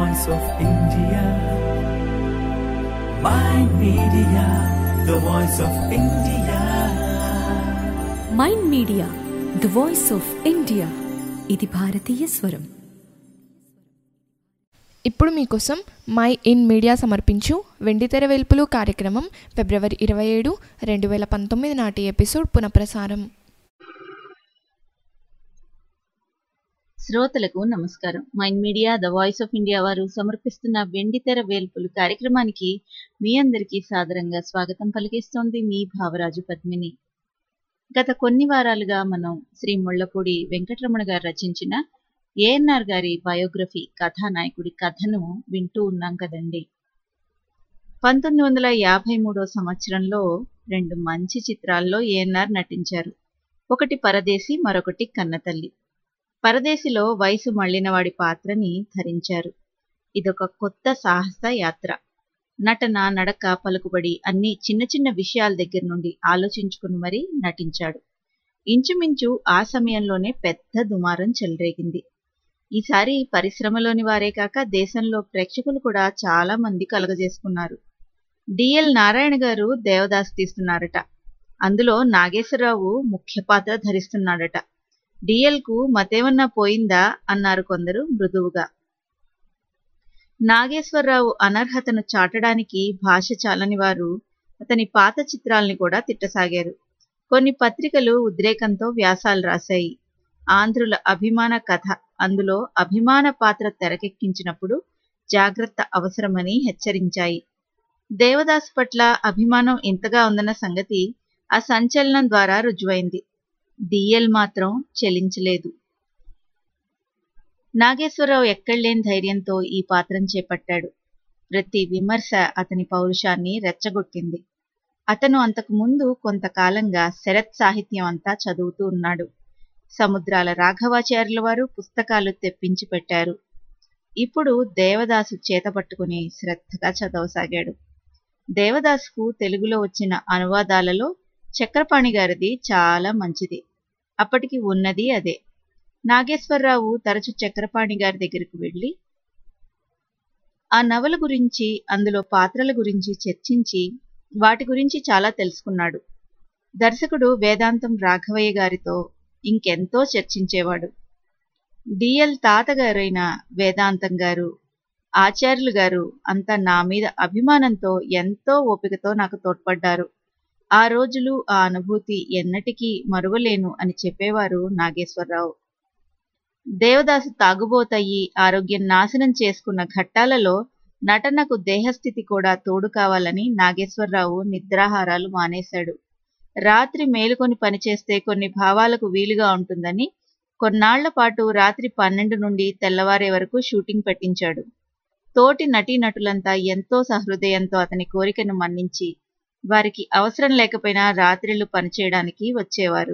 voice of India. My media, the voice of India. Mind Media the voice of India ఇది భారతీయ స్వరం ఇప్పుడు మీకోసం మై ఇన్ మీడియా సమర్పించు వెండితెర వెల్పులు కార్యక్రమం ఫిబ్రవరి ఇరవై ఏడు రెండు వేల పంతొమ్మిది నాటి ఎపిసోడ్ పునఃప్రసారం శ్రోతలకు నమస్కారం Mind Media the voice of India వారు సమర్పిస్తున్న వెండితెర వేల్పులు కార్యక్రమానికి మీ అందరికీ సాదరంగా స్వాగతం పలికిస్తోంది మీ భావరాజు పద్మిని గత కొన్ని వారాలుగా మనం శ్రీ ముళ్లపూడి వెంకటరమణ గారు రచించిన ఏఎన్ఆర్ గారి బయోగ్రఫీ కథానాయకుడి కథను వింటూ ఉన్నాం కదండి పంతొమ్మిది వందల యాభై మూడో సంవత్సరంలో రెండు మంచి చిత్రాల్లో ఏఎన్ఆర్ నటించారు ఒకటి పరదేశి మరొకటి కన్నతల్లి పరదేశిలో వయసు మళ్లినవాడి పాత్రని ధరించారు ఇదొక కొత్త సాహస యాత్ర నటన నడక పలుకుబడి అన్ని చిన్న చిన్న విషయాల దగ్గర నుండి ఆలోచించుకుని మరీ నటించాడు ఇంచుమించు ఆ సమయంలోనే పెద్ద దుమారం చెలరేగింది ఈసారి పరిశ్రమలోని వారే కాక దేశంలో ప్రేక్షకులు కూడా చాలా మంది కలగజేసుకున్నారు డిఎల్ నారాయణ గారు దేవదాస్ తీస్తున్నారట అందులో నాగేశ్వరరావు ముఖ్య పాత్ర ధరిస్తున్నాడట డిఎల్ కు మతేమన్నా పోయిందా అన్నారు కొందరు మృదువుగా నాగేశ్వరరావు అనర్హతను చాటడానికి భాష చాలని వారు అతని పాత చిత్రాల్ని కూడా తిట్టసాగారు కొన్ని పత్రికలు ఉద్రేకంతో వ్యాసాలు రాశాయి ఆంధ్రుల అభిమాన కథ అందులో అభిమాన పాత్ర తెరకెక్కించినప్పుడు జాగ్రత్త అవసరమని హెచ్చరించాయి దేవదాస్ పట్ల అభిమానం ఇంతగా ఉందన్న సంగతి ఆ సంచలనం ద్వారా రుజువైంది డిఎల్ మాత్రం చెలించలేదు నాగేశ్వరరావు ఎక్కడలేని ధైర్యంతో ఈ పాత్రను చేపట్టాడు ప్రతి విమర్శ అతని పౌరుషాన్ని రెచ్చగొట్టింది అతను అంతకు ముందు కొంతకాలంగా శరత్ సాహిత్యం అంతా చదువుతూ ఉన్నాడు సముద్రాల రాఘవాచార్యుల వారు పుస్తకాలు తెప్పించి పెట్టారు ఇప్పుడు దేవదాసు చేత పట్టుకుని శ్రద్ధగా చదవసాగాడు దేవదాసుకు తెలుగులో వచ్చిన అనువాదాలలో చక్రపాణి గారిది చాలా మంచిది అప్పటికి ఉన్నది అదే నాగేశ్వరరావు తరచు చక్రపాణి గారి దగ్గరకు వెళ్ళి ఆ నవల గురించి అందులో పాత్రల గురించి చర్చించి వాటి గురించి చాలా తెలుసుకున్నాడు దర్శకుడు వేదాంతం రాఘవయ్య గారితో ఇంకెంతో చర్చించేవాడు డిఎల్ తాతగారైన వేదాంతం గారు ఆచార్యులు గారు అంతా నా మీద అభిమానంతో ఎంతో ఓపికతో నాకు తోడ్పడ్డారు ఆ రోజులు ఆ అనుభూతి ఎన్నటికీ మరువలేను అని చెప్పేవారు నాగేశ్వరరావు దేవదాసు తాగుబోతయ్యి ఆరోగ్యం నాశనం చేసుకున్న ఘట్టాలలో నటనకు దేహస్థితి కూడా తోడు కావాలని నాగేశ్వరరావు నిద్రాహారాలు మానేశాడు రాత్రి మేలుకొని పనిచేస్తే కొన్ని భావాలకు వీలుగా ఉంటుందని కొన్నాళ్ల పాటు రాత్రి పన్నెండు నుండి తెల్లవారే వరకు షూటింగ్ పెట్టించాడు తోటి నటీనటులంతా ఎంతో సహృదయంతో అతని కోరికను మన్నించి వారికి అవసరం లేకపోయినా రాత్రిళ్లు పనిచేయడానికి వచ్చేవారు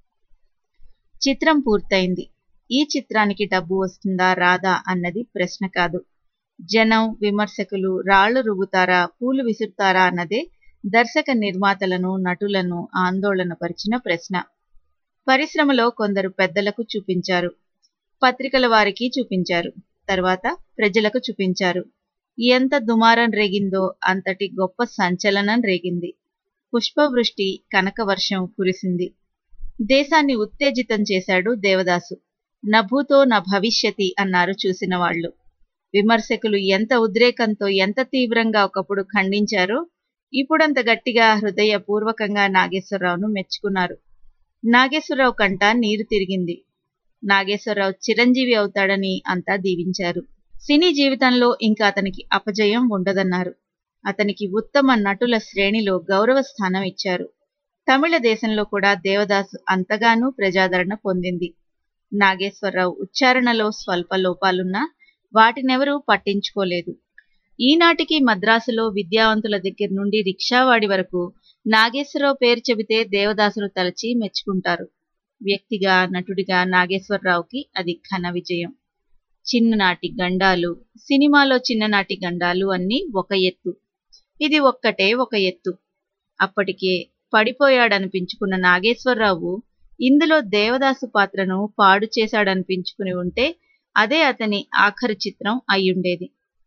చిత్రం పూర్తయింది ఈ చిత్రానికి డబ్బు వస్తుందా రాదా అన్నది ప్రశ్న కాదు జనం విమర్శకులు రాళ్లు రువ్వుతారా పూలు విసురుతారా అన్నదే దర్శక నిర్మాతలను నటులను ఆందోళన పరిచిన ప్రశ్న పరిశ్రమలో కొందరు పెద్దలకు చూపించారు పత్రికల వారికి చూపించారు తర్వాత ప్రజలకు చూపించారు ఎంత దుమారం రేగిందో అంతటి గొప్ప సంచలనం రేగింది పుష్పవృష్టి కనకవర్షం కురిసింది దేశాన్ని ఉత్తేజితం చేశాడు దేవదాసు నభూతో నా భవిష్యతి అన్నారు చూసిన వాళ్ళు విమర్శకులు ఎంత ఉద్రేకంతో ఎంత తీవ్రంగా ఒకప్పుడు ఖండించారో ఇప్పుడంత గట్టిగా హృదయపూర్వకంగా నాగేశ్వరరావును మెచ్చుకున్నారు నాగేశ్వరరావు కంట నీరు తిరిగింది నాగేశ్వరరావు చిరంజీవి అవుతాడని అంతా దీవించారు సినీ జీవితంలో ఇంకా అతనికి అపజయం ఉండదన్నారు అతనికి ఉత్తమ నటుల శ్రేణిలో గౌరవ స్థానం ఇచ్చారు తమిళ దేశంలో కూడా దేవదాసు అంతగానూ ప్రజాదరణ పొందింది నాగేశ్వరరావు ఉచ్చారణలో స్వల్ప లోపాలున్నా వాటినెవరూ పట్టించుకోలేదు ఈనాటికి మద్రాసులో విద్యావంతుల దగ్గర నుండి రిక్షావాడి వరకు నాగేశ్వరరావు పేరు చెబితే దేవదాసును తలచి మెచ్చుకుంటారు వ్యక్తిగా నటుడిగా నాగేశ్వరరావుకి అది ఘన విజయం చిన్ననాటి గండాలు సినిమాలో చిన్ననాటి గండాలు అన్నీ ఒక ఎత్తు ఇది ఒక్కటే ఒక ఎత్తు అప్పటికే పడిపోయాడనిపించుకున్న నాగేశ్వరరావు ఇందులో దేవదాసు పాత్రను పాడు చేశాడనిపించుకుని ఉంటే అదే అతని ఆఖరి చిత్రం అయ్యుండేది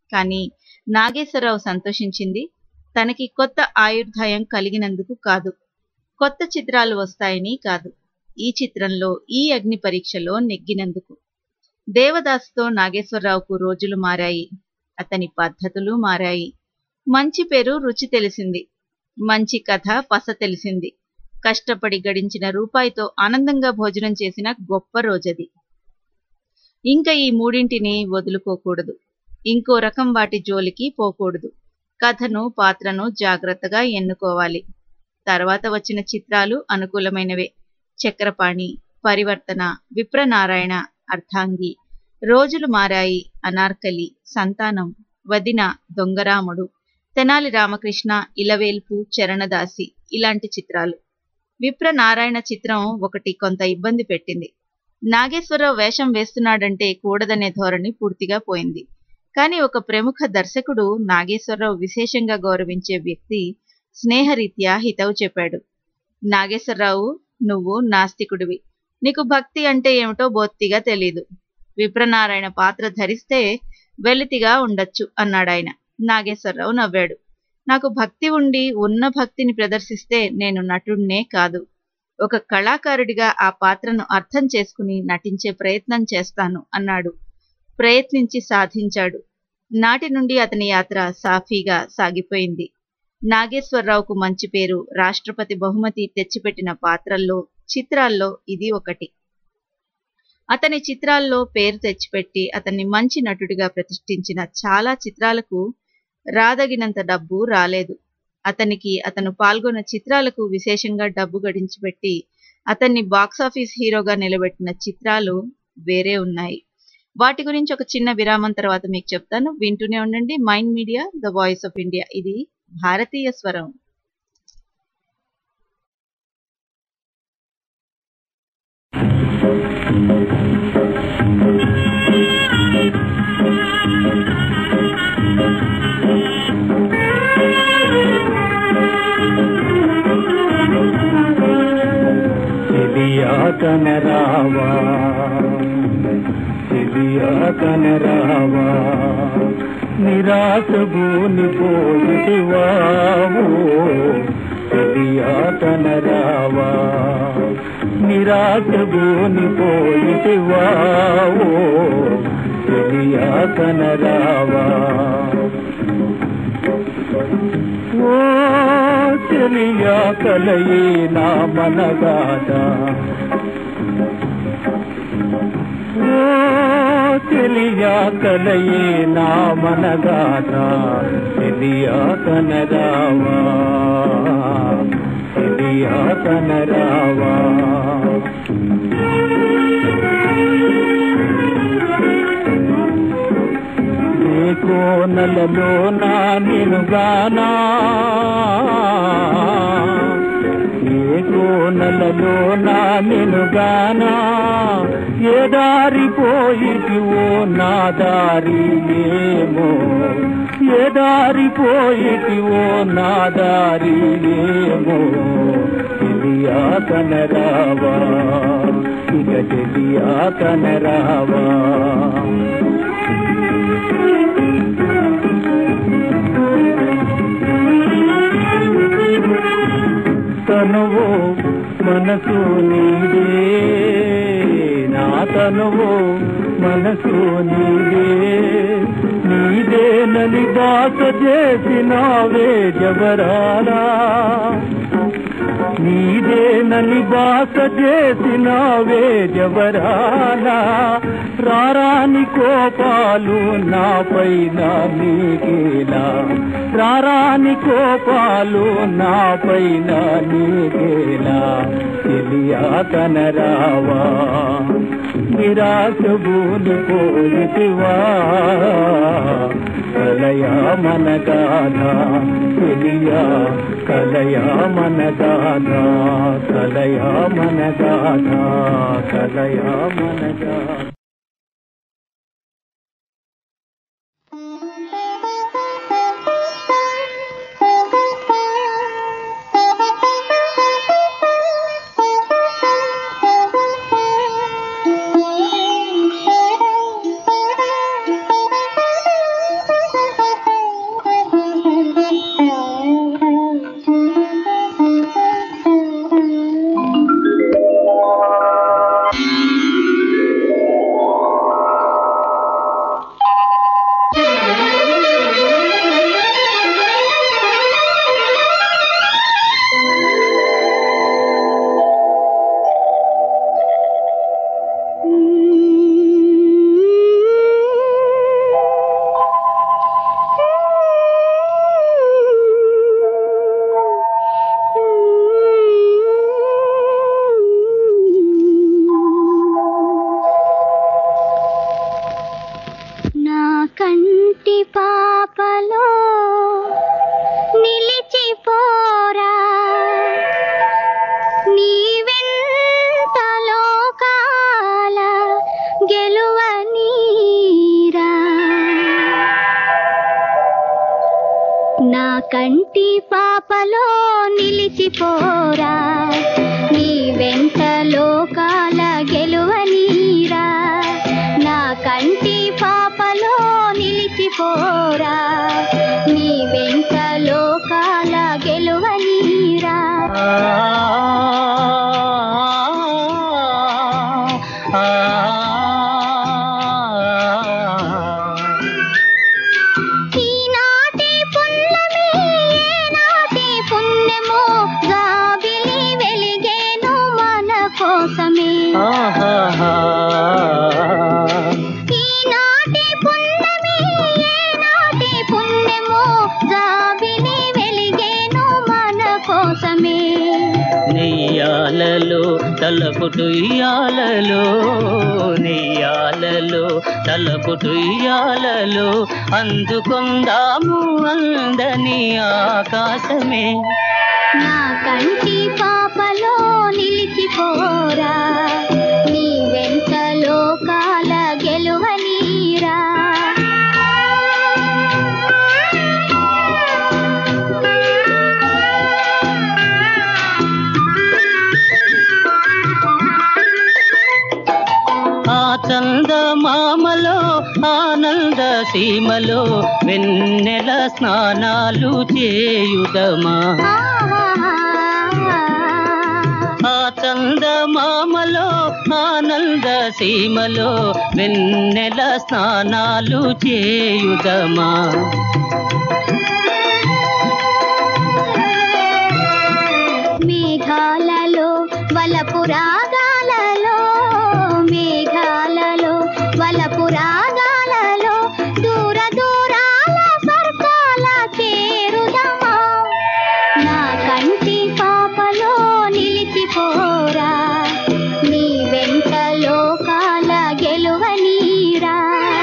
కానీ నాగేశ్వరరావు సంతోషించింది తనకి కొత్త ఆయుర్దాయం కలిగినందుకు కాదు కొత్త చిత్రాలు వస్తాయని కాదు ఈ చిత్రంలో ఈ అగ్ని పరీక్షలో నెగ్గినందుకు దేవదాస్తో నాగేశ్వరరావుకు రోజులు మారాయి అతని పద్ధతులు మారాయి మంచి పేరు రుచి తెలిసింది మంచి కథ పస తెలిసింది కష్టపడి గడించిన రూపాయితో ఆనందంగా భోజనం చేసిన గొప్ప రోజది ఇంకా ఈ మూడింటిని వదులుకోకూడదు ఇంకో రకం వాటి జోలికి పోకూడదు కథను పాత్రను జాగ్రత్తగా ఎన్నుకోవాలి తర్వాత వచ్చిన చిత్రాలు అనుకూలమైనవే చక్రపాణి పరివర్తన విప్రనారాయణ అర్థాంగి రోజులు మారాయి అనార్కలి సంతానం వదిన దొంగరాముడు తెనాలి రామకృష్ణ ఇలవేల్పు చరణదాసి ఇలాంటి చిత్రాలు విప్రనారాయణ చిత్రం ఒకటి కొంత ఇబ్బంది పెట్టింది నాగేశ్వరరావు వేషం వేస్తున్నాడంటే కూడదనే ధోరణి పూర్తిగా పోయింది కానీ ఒక ప్రముఖ దర్శకుడు నాగేశ్వరరావు విశేషంగా గౌరవించే వ్యక్తి స్నేహరీత్యా హితవు చెప్పాడు నాగేశ్వరరావు నువ్వు నాస్తికుడివి నీకు భక్తి అంటే ఏమిటో బొత్తిగా తెలీదు విప్రనారాయణ పాత్ర ధరిస్తే వెలితిగా ఉండొచ్చు అన్నాడాయన నాగేశ్వరరావు నవ్వాడు నాకు భక్తి ఉండి ఉన్న భక్తిని ప్రదర్శిస్తే నేను నటుడినే కాదు ఒక కళాకారుడిగా ఆ పాత్రను అర్థం చేసుకుని నటించే ప్రయత్నం చేస్తాను అన్నాడు ప్రయత్నించి సాధించాడు నాటి నుండి అతని యాత్ర సాఫీగా సాగిపోయింది నాగేశ్వరరావుకు మంచి పేరు రాష్ట్రపతి బహుమతి తెచ్చిపెట్టిన పాత్రల్లో చిత్రాల్లో ఇది ఒకటి అతని చిత్రాల్లో పేరు తెచ్చిపెట్టి అతన్ని మంచి నటుడిగా ప్రతిష్ఠించిన చాలా చిత్రాలకు రాదగినంత డబ్బు రాలేదు అతనికి అతను పాల్గొన్న చిత్రాలకు విశేషంగా డబ్బు గడించిపెట్టి అతన్ని బాక్సాఫీస్ హీరోగా నిలబెట్టిన చిత్రాలు వేరే ఉన్నాయి వాటి గురించి ఒక చిన్న విరామం తర్వాత మీకు చెప్తాను వింటూనే ఉండండి Mind Media the voice of India ఇది భారతీయ స్వరం సిలియాకన రావా సిలియాకన రావా నిరాశ భూని పోయిటివావు సిలియాకన రావా నిరాశ భూని పోయిటివావు సిలియాకన రావా ఓ చెలియా కలయే నా మనగాట ఓ చెలియా కలయే నా మనగాట చెలియా కనరావా చెలియా కనరావా ఏ కోనలలో నా నినుగానా ఏ కోనలలో నా నినుగానా ఏ దారి పోయిటి ఓ నా దారి ఏమో ఏ దారి పోయిటి ఓ నా దారి ఏమో తెలియా కనరావా ఇక తెలియా కనరావా తనువు మనసు నీదే నా తనువు మనసు నీదే నీదేనని బాస చేసినావే జబరాలా నీదేనని బాస చేసినావే జవరాలా రారాని కోపాలు నాపైన నీకేలా రారాని కోపాలు నాపైన నీకేలా తెలియా కనరావా నిరాశ భూని పోయితివా కలయా మన గాథ తెలియా కలయా మన గాథ కలయా మన గాథ కలయా మన గాథ Thank you. నా కంటి పాపలో నిలిచిపోరా నీ వెంట లోకాల గెలువనీరా నా కంటి పాపలో నిలిచిపోరా నీ వెంట లోకాల గెలువనీరా ఈనాటి పున్నమి ఏనాటి పుణ్యమో జాబిలి వెలిగేను మన కోసమే ఈనాటి పున్నమి ఏనాటి పుణ్యమో జాబిలి వెలిగేను మన కోసమే నెయ్యాలలో తలపుటుయ్యాలలో నెయ్యాలలో తలపుటుయ్యాలలో అందుకుందాము అందని ఆకాశమే నా కంటి పాపలో నిలిచిపోరా నీ వెంట లోకాల గెలువనీరా ఆ చందమామలో ఆనంద సీమలో వెన్నెల స్నానాలు చేయుదమా ఆ చందమామలో ఆనంద సీమలో వెన్నెల స్నానాలు చేయుదమా మేఘాలలో వలపు రాగాలలో మేఘాలలో వలపు రాగాలలో దూర దూరాల స్వర్గాల చేరుదమా నా కంటి పాపలో నిలిచిపోరా నీ వెంట లోకాల గెలువనీరా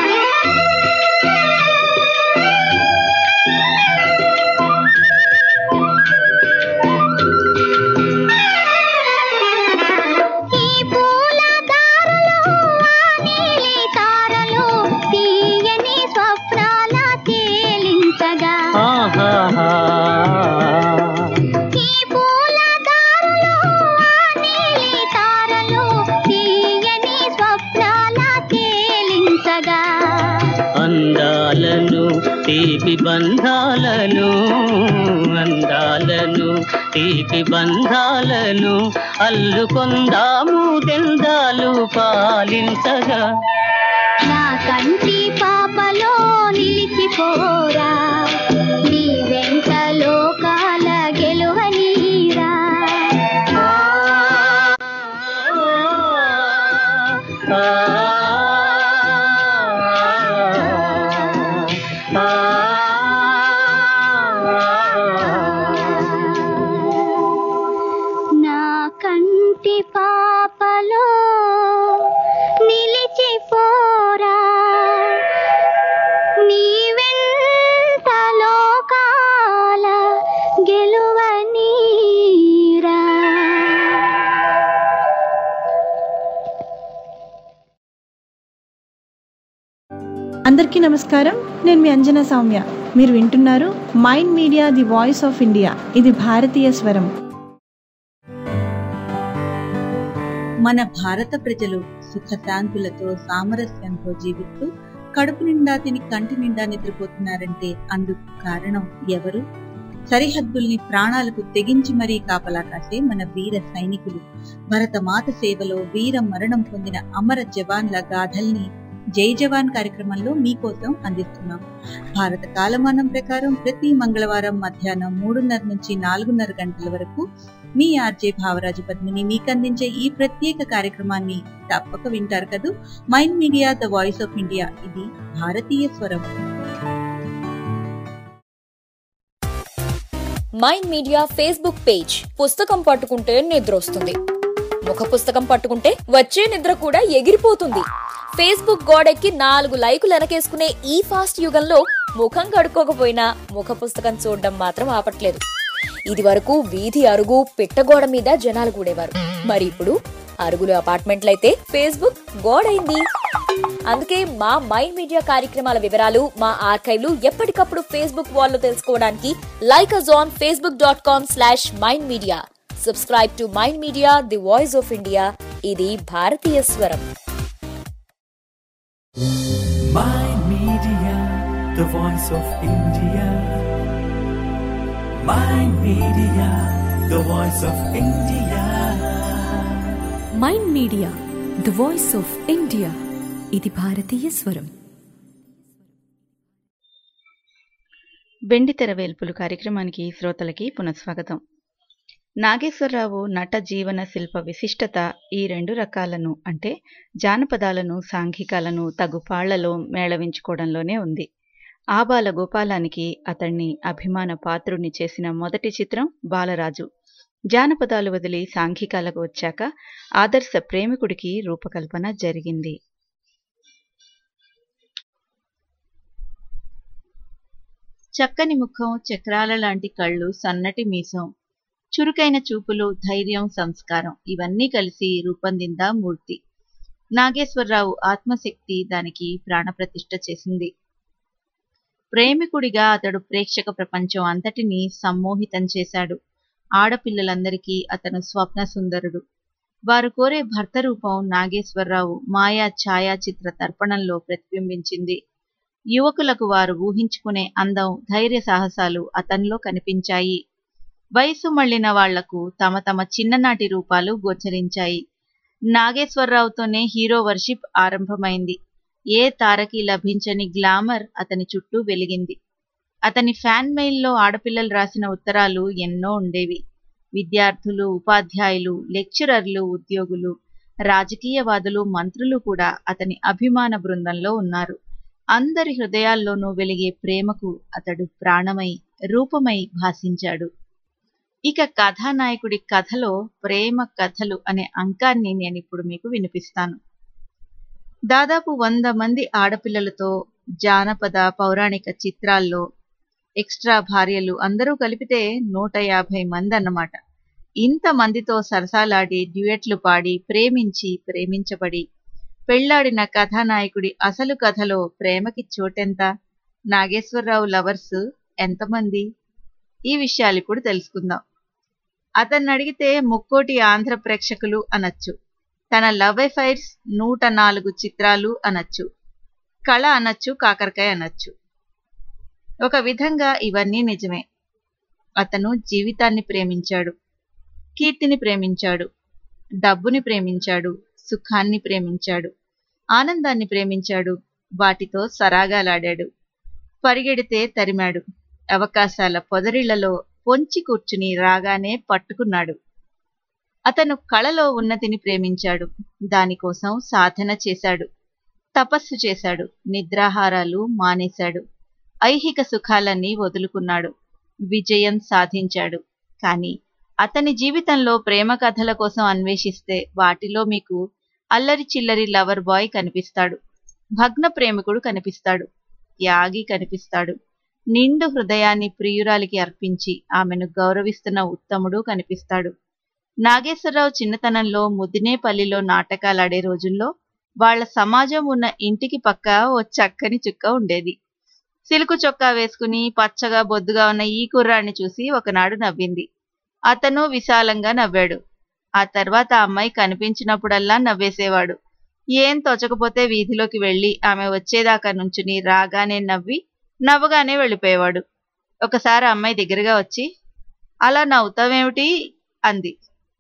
ఈ పూల దారులు ఆ నీలి తారలు తీయని స్వప్నాల తేలించగా ఆహాహా ఈ పూల దారులు ఆ నీలి తారలు తీయని స్వప్నాల తేలించగా అందాలను తీపి బంధాలను అందాలను తీపి బంధాలను అల్లుకొందాము దెందాలు పాలించగా నా కంటి పాపలో నిలిచిపోరా నీ వెంట లోకాల గెలువనీరా నా కంటి పాపలో నిలిచిపోరా నీ వెంట లోకాల గెలువనీరా అందరికీ నమస్కారం నేను మీ అంజనా సౌమ్య మీరు వింటున్నారు Mind Media the voice of India ఇది భారతీయ స్వరం మన భారత ప్రజలు సుఖశాంతులతో సామరస్యంతో జీవిస్తూ కడుపు నిండా తిని కంటి నిండా నిద్రపోతున్నారంటే అందుకు కారణం ఎవరు సరిహద్దుల్ని ప్రాణాలకు తెగించి మరీ కాపలా కాసే మన వీర సైనికులు భరతమాత సేవలో వీర మరణం పొందిన అమర జవాన్ల గాథల్ని జై జవాన్ కార్యక్రమంలో మీకోసం అందిస్తున్నాం భారత కాలమానం ప్రకారం ప్రతి మంగళవారం మధ్యాహ్నం మూడున్నర నుంచి నాలుగున్నర గంటల వరకు మీ ఆర్జే భావరాజు పద్మిని మీకు అందించే ఈ ప్రత్యేక కార్యక్రమాన్ని తప్పక వింటారు కదూ Mind Media the voice of India ఇది భారతీయ స్వరం మైండ్ మీడియా ఫేస్బుక్ పేజ్ పుస్తకం పట్టుకుంటే నిద్ర వస్తుంది ముఖ పుస్తకం పట్టుకుంటే వచ్చే నిద్ర కూడా ఎగిరిపోతుంది ఫేస్బుక్ గోడెక్కి నాలుగు లైకులు వెనకేసుకునే ఈ ఫాస్ట్ యుగంలో ముఖం కడుక్కోకపోయినా ముఖ పుస్తకం చూడడం మాత్రం ఆపట్లేదు ఇది వరకు వీధి అరుగు పిట్టగోడ మీద జనాలు కూడేవారు మరి ఇప్పుడు అరుగులు అపార్ట్మెంట్లయితే ఫేస్బుక్ గోడైంది అందుకే మా మైండ్ మీడియా కార్యక్రమాల వివరాలు మా ఆర్కైవ్లు ఎప్పటికప్పుడు ఫేస్బుక్ వాల్లో తెలుసుకోవడానికి like us on Facebook dot com slash Mind Media subscribe to Mind Media the voice of India ఇది భారతీయ స్వరం Mind Media, the voice of India. Mind Media, the voice of India. Mind Media the voice of India ఇది భారతీయ స్వరం వెండితెర వేల్పులు కార్యక్రమానికి శ్రోతలకి పునఃస్వాగతం నాగేశ్వరరావు నట జీవన శిల్ప విశిష్టత ఈ రెండు రకాలను అంటే జానపదాలను సాంఘికాలను తగు పాళ్లలో మేళవించుకోవడంలోనే ఉంది ఆబాల గోపాలానికి అతన్ని అభిమాన పాత్రుణ్ణి చేసిన మొదటి చిత్రం బాలరాజు జానపదాలు వదిలి సాంఘికాలకు వచ్చాక ఆదర్శ ప్రేమికుడికి రూపకల్పన జరిగింది చక్కని ముఖం చక్రాల లాంటి కళ్ళు సన్నటి మీసం చురుకైన చూపులు ధైర్యం సంస్కారం ఇవన్నీ కలిసి రూపొందిందా మూర్తి నాగేశ్వరరావు ఆత్మశక్తి దానికి ప్రాణప్రతిష్ఠ చేసింది ప్రేమికుడిగా అతడు ప్రేక్షక ప్రపంచం అంతటినీ సమ్మోహితం చేశాడు ఆడపిల్లలందరికీ అతను స్వప్న సుందరుడు వారు కోరే భర్త రూపం నాగేశ్వరరావు మాయా ఛాయాచిత్ర తర్పణంలో ప్రతిబింబించింది యువకులకు వారు ఊహించుకునే అందం ధైర్య సాహసాలు అతనిలో కనిపించాయి వయసు మళ్లిన వాళ్లకు తమ తమ చిన్ననాటి రూపాలు గోచరించాయి నాగేశ్వరరావుతోనే హీరో వర్షిప్ ఆరంభమైంది ఏ తారకి లభించని గ్లామర్ అతని చుట్టూ వెలిగింది అతని ఫ్యాన్ మెయిల్లో ఆడపిల్లలు రాసిన ఉత్తరాలు ఎన్నో ఉండేవి విద్యార్థులు ఉపాధ్యాయులు లెక్చరర్లు ఉద్యోగులు రాజకీయవాదులు మంత్రులు కూడా అతని అభిమాన బృందంలో ఉన్నారు అందరి హృదయాల్లోనూ వెలిగే ప్రేమకు అతడు ప్రాణమై రూపమై భాసించాడు ఇక కథానాయకుడి కథలో ప్రేమ కథలు అనే అంకాన్ని నేను ఇప్పుడు మీకు వినిపిస్తాను దాదాపు వంద మంది ఆడపిల్లలతో జానపద పౌరాణిక చిత్రాల్లో ఎక్స్ట్రా భార్యలు అందరూ కలిపితే నూట యాభై మంది అన్నమాట ఇంత మందితో సరసాలాడి డ్యూయట్లు పాడి ప్రేమించి ప్రేమించబడి పెళ్లాడిన కథానాయకుడి అసలు కథలో ప్రేమకి చోటెంత నాగేశ్వరరావు లవర్స్ ఎంతమంది ఈ విషయాలు ఇప్పుడు తెలుసుకుందాం అతన్ని అడిగితే ముక్కోటి ఆంధ్ర ప్రేక్షకులు అనొచ్చు తన లవ్ ఎఫైర్స్ నూట నాలుగు చిత్రాలు అనొచ్చు కళ అనొచ్చు కాకరకాయ అనొచ్చు ఒక విధంగా ఇవన్నీ నిజమే అతను జీవితాన్ని ప్రేమించాడు కీర్తిని ప్రేమించాడు డబ్బుని ప్రేమించాడు సుఖాన్ని ప్రేమించాడు ఆనందాన్ని ప్రేమించాడు వాటితో సరాగాలాడాడు పరిగెడితే తరిమాడు అవకాశాల పొదరిళ్లలో పొంచి కూర్చుని రాగానే పట్టుకున్నాడు అతను కళలో ఉన్నతిని ప్రేమించాడు దానికోసం సాధన చేశాడు తపస్సు చేశాడు నిద్రాహారాలు మానేశాడు ఐహిక సుఖాలన్నీ వదులుకున్నాడు విజయం సాధించాడు కానీ అతని జీవితంలో ప్రేమ కథల కోసం అన్వేషిస్తే వాటిలో మీకు అల్లరి చిల్లరి లవర్ బాయ్ కనిపిస్తాడు భగ్న ప్రేమికుడు కనిపిస్తాడు త్యాగి కనిపిస్తాడు నిండు హృదయాన్ని ప్రియురాలికి అర్పించి ఆమెను గౌరవిస్తున్న ఉత్తముడు కనిపిస్తాడు నాగేశ్వరరావు చిన్నతనంలో ముదినేపల్లిలో నాటకాలాడే రోజుల్లో వాళ్ల సమాజం ఉన్న ఇంటికి పక్క ఓ చక్కని చుక్క ఉండేది సిలుకు చొక్కా వేసుకుని పచ్చగా బొద్దుగా ఉన్న ఈ కుర్రాడిని చూసి ఒకనాడు నవ్వింది అతను విశాలంగా నవ్వాడు ఆ తర్వాత ఆ అమ్మాయి కనిపించినప్పుడల్లా నవ్వేసేవాడు ఏం తోచకపోతే వీధిలోకి వెళ్ళి ఆమె వచ్చేదాకా నుంచుని రాగానే నవ్వి నవ్వగానే వెళ్ళిపోయేవాడు ఒకసారి ఆ అమ్మాయి దగ్గరగా వచ్చి అలా నవ్వుతావేమిటి అంది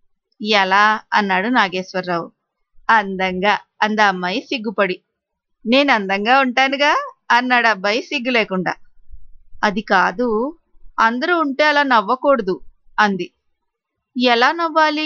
ఎలా అన్నాడు నాగేశ్వరరావు అందంగా అంద అమ్మాయి సిగ్గుపడి నేను అందంగా ఉంటానుగా అన్నాడు అబ్బాయి సిగ్గు లేకుండా అది కాదు అందరూ ఉంటే అలా నవ్వకూడదు అంది ఎలా నవ్వాలి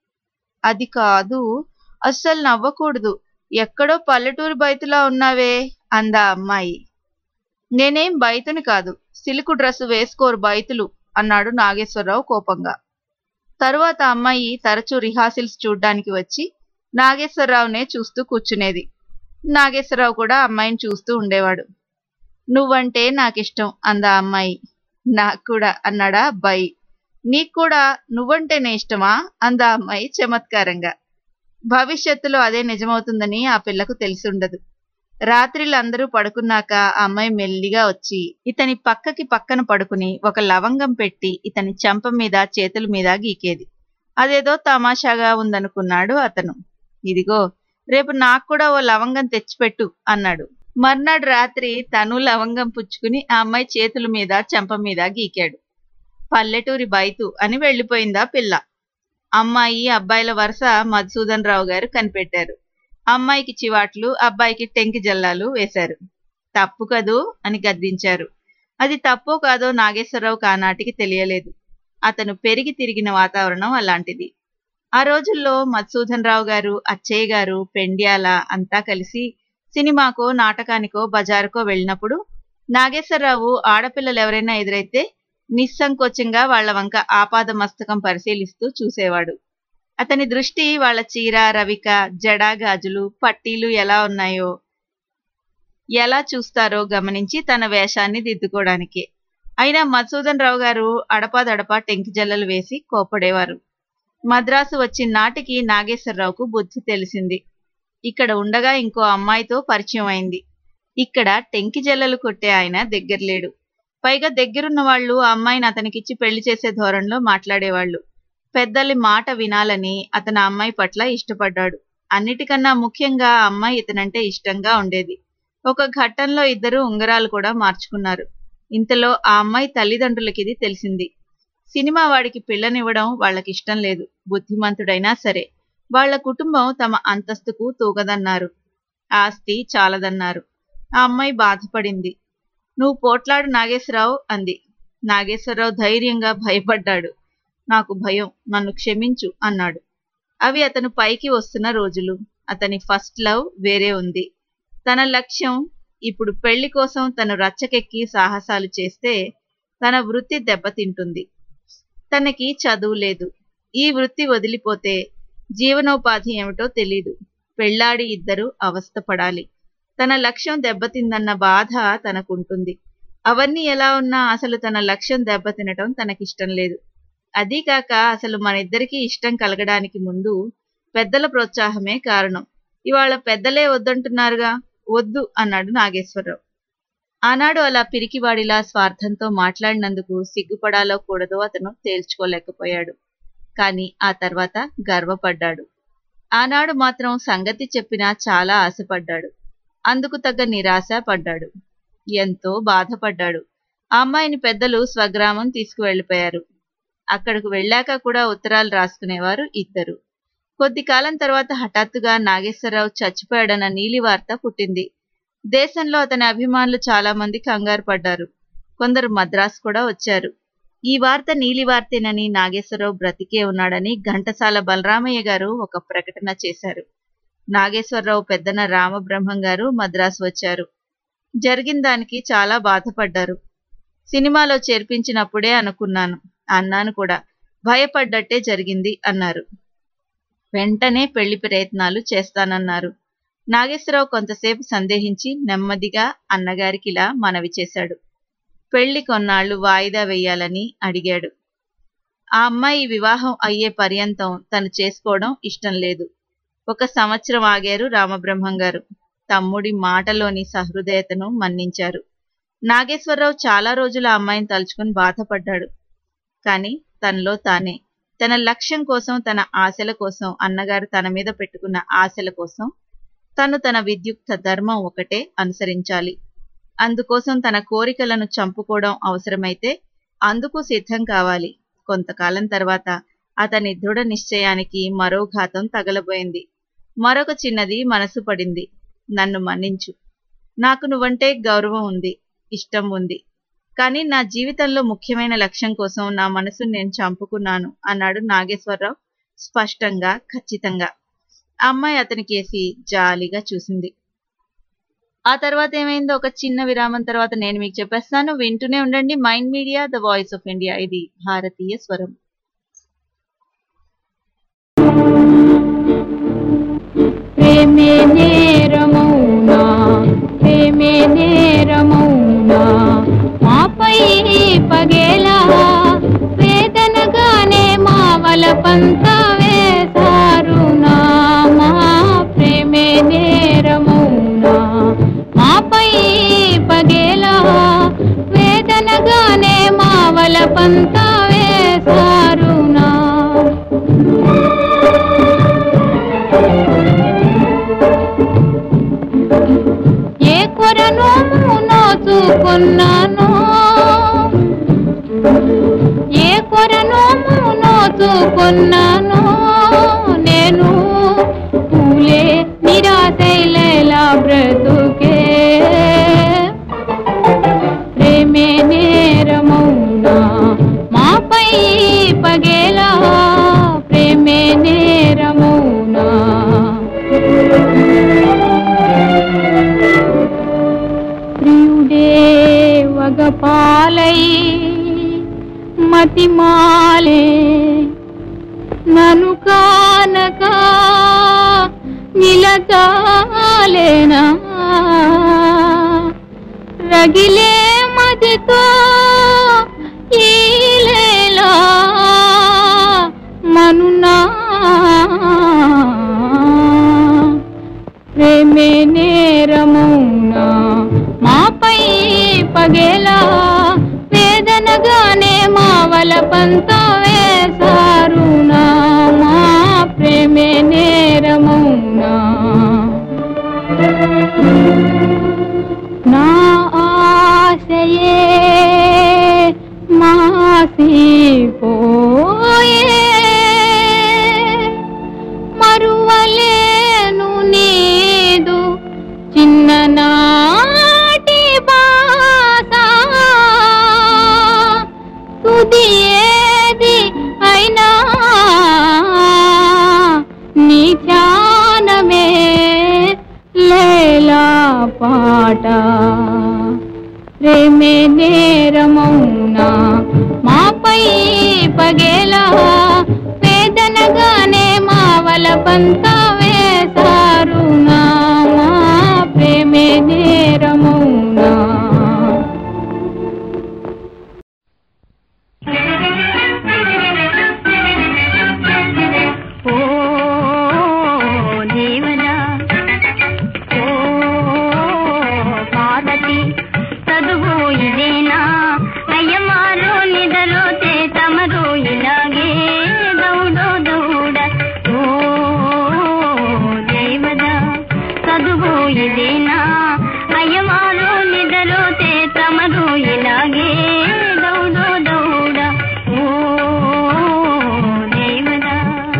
అది కాదు అస్సలు నవ్వకూడదు ఎక్కడో పల్లెటూరు బయతులా ఉన్నావే అందా అమ్మాయి నేనేం బయతుని కాదు సిలుకు డ్రెస్సు వేసుకోరు బయతులు అన్నాడు నాగేశ్వరరావు కోపంగా తరువాత అమ్మాయి తరచూ రిహార్సిల్స్ చూడ్డానికి వచ్చి నాగేశ్వరరావునే చూస్తూ కూర్చునేది నాగేశ్వరరావు కూడా అమ్మాయిని చూస్తూ ఉండేవాడు నువ్వంటే నాకిష్టం అందా అమ్మాయి నాకు కూడా అన్నాడా అబ్బాయి నీకు కూడా నువ్వంటేనే ఇష్టమా అందా అమ్మాయి చమత్కారంగా భవిష్యత్తులో అదే నిజమవుతుందని ఆ పిల్లకు తెలిసుండదు రాత్రిళ్ళు అందరూ పడుకున్నాక ఆ అమ్మాయి మెల్లిగా వచ్చి ఇతని పక్కకి పక్కన పడుకుని ఒక లవంగం పెట్టి ఇతని చెంప మీద చేతుల మీద గీకేది అదేదో తమాషాగా ఉందనుకున్నాడు అతను ఇదిగో రేపు నాకు కూడా ఓ లవంగం తెచ్చిపెట్టు అన్నాడు మర్నాడు రాత్రి తను లవంగం పుచ్చుకుని ఆ అమ్మాయి చేతుల మీద చెంప మీద గీకాడు పల్లెటూరి బైతు అని వెళ్ళిపోయిందా పిల్ల అమ్మాయి అబ్బాయిల వరుస మధుసూదన్ రావు గారు కనిపెట్టారు అమ్మాయికి చివాట్లు అబ్బాయికి టెంకి జల్లాలు వేశారు తప్పు కదూ అని గద్దించారు అది తప్పో కాదో నాగేశ్వరరావు కానాటికి తెలియలేదు అతను పెరిగి తిరిగిన వాతావరణం అలాంటిది ఆ రోజుల్లో మధుసూదన్ రావు గారు అచ్చయ్య గారు పెండ్యాల అంతా కలిసి సినిమాకో నాటకానికో బజారుకో వెళ్ళినప్పుడు నాగేశ్వరరావు ఆడపిల్లలు ఎవరైనా ఎదురైతే నిస్సంకోచంగా వాళ్ల వంక ఆపాద మస్తకం పరిశీలిస్తూ చూసేవాడు అతని దృష్టి వాళ్ళ చీర రవిక జడా గాజులు పట్టీలు ఎలా ఉన్నాయో ఎలా చూస్తారో గమనించి తన వేషాన్ని దిద్దుకోవడానికి అయినా మధుసూదన్ రావు గారు అడపాదడపా టెంకి జల్లలు వేసి కోపడేవారు మద్రాసు వచ్చిన నాటికి నాగేశ్వరరావుకు బుద్ధి తెలిసింది ఇక్కడ ఉండగా ఇంకో అమ్మాయితో పరిచయం అయింది ఇక్కడ టెంకి జల్లలు కొట్టే ఆయన దగ్గరలేడు పైగా దగ్గరున్న వాళ్ళు ఆ అమ్మాయిని అతనికిచ్చి పెళ్లి చేసే ధోరణిలో మాట్లాడేవాళ్ళు పెద్దలి మాట వినాలని అతను ఆ అమ్మాయి పట్ల ఇష్టపడ్డాడు అన్నిటికన్నా ముఖ్యంగా ఆ అమ్మాయి ఇతనంటే ఇష్టంగా ఉండేది ఒక ఘట్టంలో ఇద్దరు ఉంగరాలు కూడా మార్చుకున్నారు ఇంతలో ఆ అమ్మాయి తల్లిదండ్రులకి ఇది తెలిసింది సినిమా వాడికి పిల్లనివ్వడం వాళ్ళకి ఇష్టం లేదు బుద్ధిమంతుడైనా సరే వాళ్ళ కుటుంబం తమ అంతస్తుకు తూగదన్నారు ఆస్తి చాలదన్నారు ఆ అమ్మాయి బాధపడింది నువ్వు పోట్లాడు నాగేశ్వరరావు అంది నాగేశ్వరరావు ధైర్యంగా భయపడ్డాడు నాకు భయం నన్ను క్షమించు అన్నాడు అవి అతను పైకి వస్తున్న రోజులు అతని ఫస్ట్ లవ్ వేరే ఉంది తన లక్ష్యం ఇప్పుడు పెళ్లి కోసం తను రచ్చకెక్కి సాహసాలు చేస్తే తన వృత్తి దెబ్బతింటుంది తనకి చదువు లేదు ఈ వృత్తి వదిలిపోతే జీవనోపాధి ఏమిటో తెలీదు పెళ్లాడి ఇద్దరు అవస్థపడాలి తన లక్ష్యం దెబ్బతిందన్న బాధ తనకుంటుంది అవన్నీ ఎలా ఉన్నా అసలు తన లక్ష్యం దెబ్బతినటం తనకిష్టం లేదు అదీ కాక అసలు మనిద్దరికీ ఇష్టం కలగడానికి ముందు పెద్దల ప్రోత్సాహమే కారణం ఇవాళ పెద్దలే వద్దంటున్నారుగా వద్దు అన్నాడు నాగేశ్వరరావు ఆనాడు అలా పిరికివాడిలా స్వార్థంతో మాట్లాడినందుకు సిగ్గుపడాలో కూడదో అతను తేల్చుకోలేకపోయాడు కాని ఆ తర్వాత గర్వపడ్డాడు ఆనాడు మాత్రం సంగతి చెప్పినా చాలా ఆశపడ్డాడు అందుకు తగ్గ నిరాశ పడ్డాడు ఎంతో బాధపడ్డాడు ఆ అమ్మాయిని పెద్దలు స్వగ్రామం తీసుకువెళ్లిపోయారు అక్కడకు వెళ్ళాక కూడా ఉత్తరాలు రాసుకునేవారు ఇద్దరు కొద్ది కాలం తర్వాత హఠాత్తుగా నాగేశ్వరరావు చచ్చిపోయాడన్న నీలి వార్త పుట్టింది దేశంలో అతని అభిమానులు చాలా మంది కంగారు పడ్డారు కొందరు మద్రాసు కూడా వచ్చారు ఈ వార్త నీలి వార్తేనని నాగేశ్వరరావు బ్రతికే ఉన్నాడని ఘంటసాల బలరామయ్య గారు ఒక ప్రకటన చేశారు నాగేశ్వరరావు పెద్దన రామబ్రహ్మం గారు మద్రాసు వచ్చారు జరిగిన దానికి చాలా బాధపడ్డారు సినిమాలో చేర్పించినప్పుడే అనుకున్నాను అన్నాను కూడా భయపడ్డట్టే జరిగింది అన్నారు వెంటనే పెళ్లి ప్రయత్నాలు చేస్తానన్నారు నాగేశ్వరరావు కొంతసేపు సందేహించి నెమ్మదిగా అన్నగారికి ఇలా మనవి చేశాడు పెళ్లి కొన్నాళ్లు వాయిదా వేయాలని అడిగాడు ఆ అమ్మాయి వివాహం అయ్యే పర్యంతం తను చేసుకోవడం ఇష్టం లేదు ఒక సంవత్సరం ఆగారు రామబ్రహ్మం గారు తమ్ముడి మాటలోని సహృదయతను మన్నించారు నాగేశ్వరరావు చాలా రోజులు ఆ అమ్మాయిని తలుచుకుని బాధపడ్డాడు కాని తనలో తానే తన లక్ష్యం కోసం తన ఆశల కోసం అన్నగారు తన మీద పెట్టుకున్న ఆశల కోసం తను తన విద్యుక్త ధర్మం ఒకటే అనుసరించాలి అందుకోసం తన కోరికలను చంపుకోవడం అవసరమైతే అందుకు సిద్ధం కావాలి కొంతకాలం తర్వాత అతని దృఢ నిశ్చయానికి మరో ఘాతం తగలబోయింది మరొక చిన్నది మనసు పడింది నన్ను మన్నించు నాకు నువ్వంటే గౌరవం ఉంది ఇష్టం ఉంది కానీ నా జీవితంలో ముఖ్యమైన లక్ష్యం కోసం నా మనసును నేను చంపుకున్నాను అన్నాడు నాగేశ్వరరావు స్పష్టంగా ఖచ్చితంగా ఆ అమ్మాయి అతనికేసి జాలిగా చూసింది ఆ తర్వాత ఏమైందో ఒక చిన్న విరామం తర్వాత నేను మీకు చెప్పేస్తాను వింటూనే ఉండండి Mind Media the voice of India ఇది భారతీయ స్వరం ప్రేమే నేరమౌనా ప్రేమే నేరమౌనా మాపై పగేలా వేదనగా వలపంత వేసారునా ఏ కొరను నోచుకున్నాను ఏ కొరను నోచుకున్నాను నేను పూలే నిరాశైలేలా బ్రతుకే ప్రేమే నేరమౌనా మాపై పగేలా ప్రేమే నేరమౌనా ప్రియుడే వగపాలై మతిమాలే నను కానక నిలచాలేనా రగిలే మదితో ఈలేలా మనునా ప్రేమే నేరమౌనా మాపై పగేలా వేదనగానే మా వలపంత వేసారునా మా ప్రేమే నేరమౌనా నా ఆశయే మాసిపోయే మరువలేను నీదు చిన్ననాటి బాస తుది ఏది అయినా నీ ధ్యానమే లేలా పాట ప్రేమే నేరమౌనా మాపై పగేలా వేదనగానే మా వలపంత వేసారునా మా ప్రేమే నేరమౌనా ఓ దేవనా ఓ పార్వతి చదువు ఇదేనా అయ్యమారు నిదరోతే తమరు ఇలాగే దౌడో దౌడ ఓ దేవదా చదువు ఇదేనా అయ్యమారు నిదరోతే తమరు ఇలాగే దౌడో దౌడ ఓ దేవదా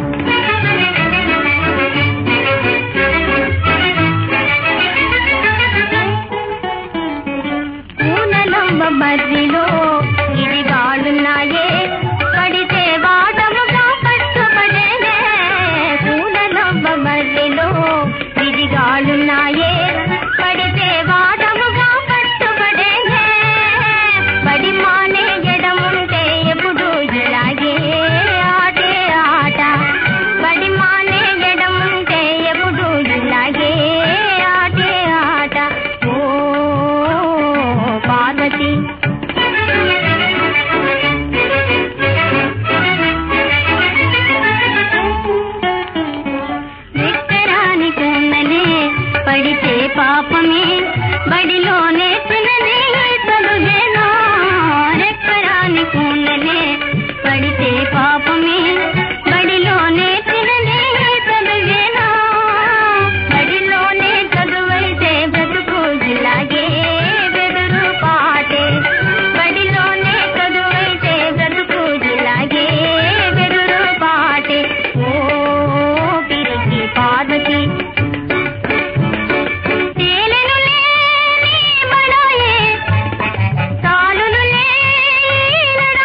పూనలమ్మ బర్రిలో ఇది గాడున్నాయే పడితే వాటముగా కష్టపడేనే పూనలమ్మ బర్రిలో ఇది గాడున్నాయే పడితే వాటముగా కష్టపడేనే పడి మానే ఎడముంటే ఎప్పుడు ఇలాగే ఆటే ఆట పడి మానే ఎడముంటే ఎప్పుడు ఇలాగే ఆటే ఆట ఓ పార్వతి ఎక్కరాని కొన్ననే పడితే పాపమే బడిలోనే తిననే చదువేనా రెక్కరాని కొన్ననే పడితే పాపమే బడిలోనే తిననే చదువేనా బడిలోనే చదువైతే బ్రతుకు ఇలాగే బెదురు పాటే బడిలోనే చదువైతే బ్రతుకు ఇలాగే బెదురు పాటే ఓ పిరికి పార్వతి తేలెను లేని బడాయే తాలులు లేనడా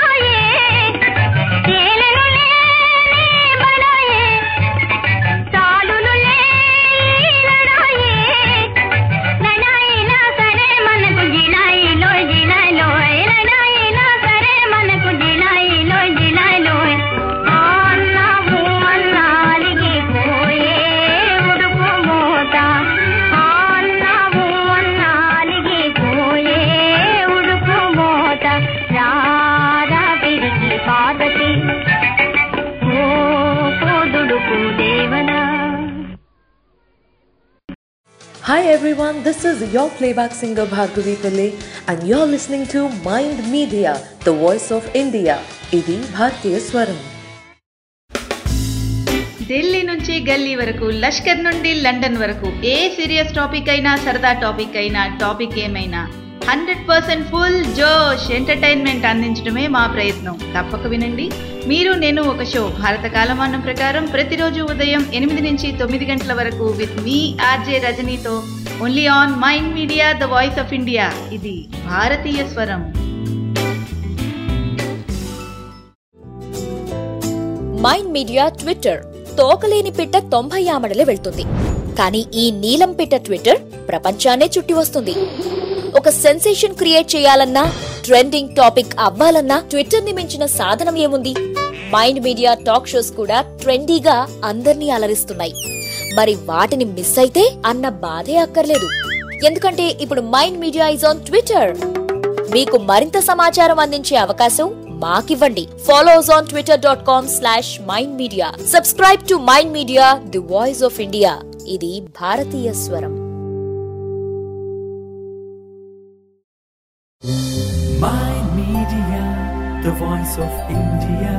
Hi everyone, this is your playback singer Bhargavi Pillai and you're listening to Mind Media, the voice of India. ఇది భారతీయ స్వరం ఢిల్లీ నుంచి గల్లీ వరకు లష్కర్ నుండి లండన్ వరకు ఏ సీరియస్ టాపిక్ అయినా సరదా టాపిక్ అయినా టాపిక్ ఏమైనా హండ్రెడ్ పర్సెంట్ ఫుల్ జోష్ ఎంటర్టైన్మెంట్ అందించడమే మా ప్రయత్నం తప్పక వినండి మీరు నేను ఒక షో భారత కాలమానం ప్రకారం ప్రతిరోజు ఉదయం ఎనిమిది నుంచి తొమ్మిది గంటల వరకు విత్ మీ ఆర్జే రజనీతో only on Mind Media the voice of India ఇది భారతీయ స్వరం మైండ్ మీడియా ట్విట్టర్ తోకలేని పిట్ట తొంభై ఆమడలే వెళ్తుంది కానీ ఈ నీలం పిట్ట ట్విట్టర్ ప్రపంచాన్నే చుట్టి వస్తుంది ఒక సెన్సేషన్ క్రియేట్ చేయాలన్నా ట్రెండింగ్ టాపిక్ అవ్వాలన్నా ట్విట్టర్ ని మించిన సాధనం ఏముంది మైండ్ మీడియా టాక్ షోస్ కూడా ట్రెండీగా అందర్నీ అలరిస్తున్నాయి మరి వాటిని మిస్ అయితే అన్న బాధే అక్కర్లేదు ఎందుకంటే ఇప్పుడు Mind Media is on Twitter మీకు మరింత సమాచారం అందించే అవకాశం మాకివ్వండి follow us on Twitter dot com slash Mind Media subscribe to Mind Media the voice of India ఇది భారతీయ స్వరం Mind Media, the voice of India.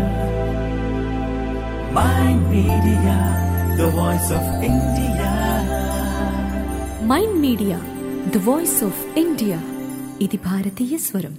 Mind Media, the voice of India. Mind Media the voice of India ఇది భారతీయ స్వరం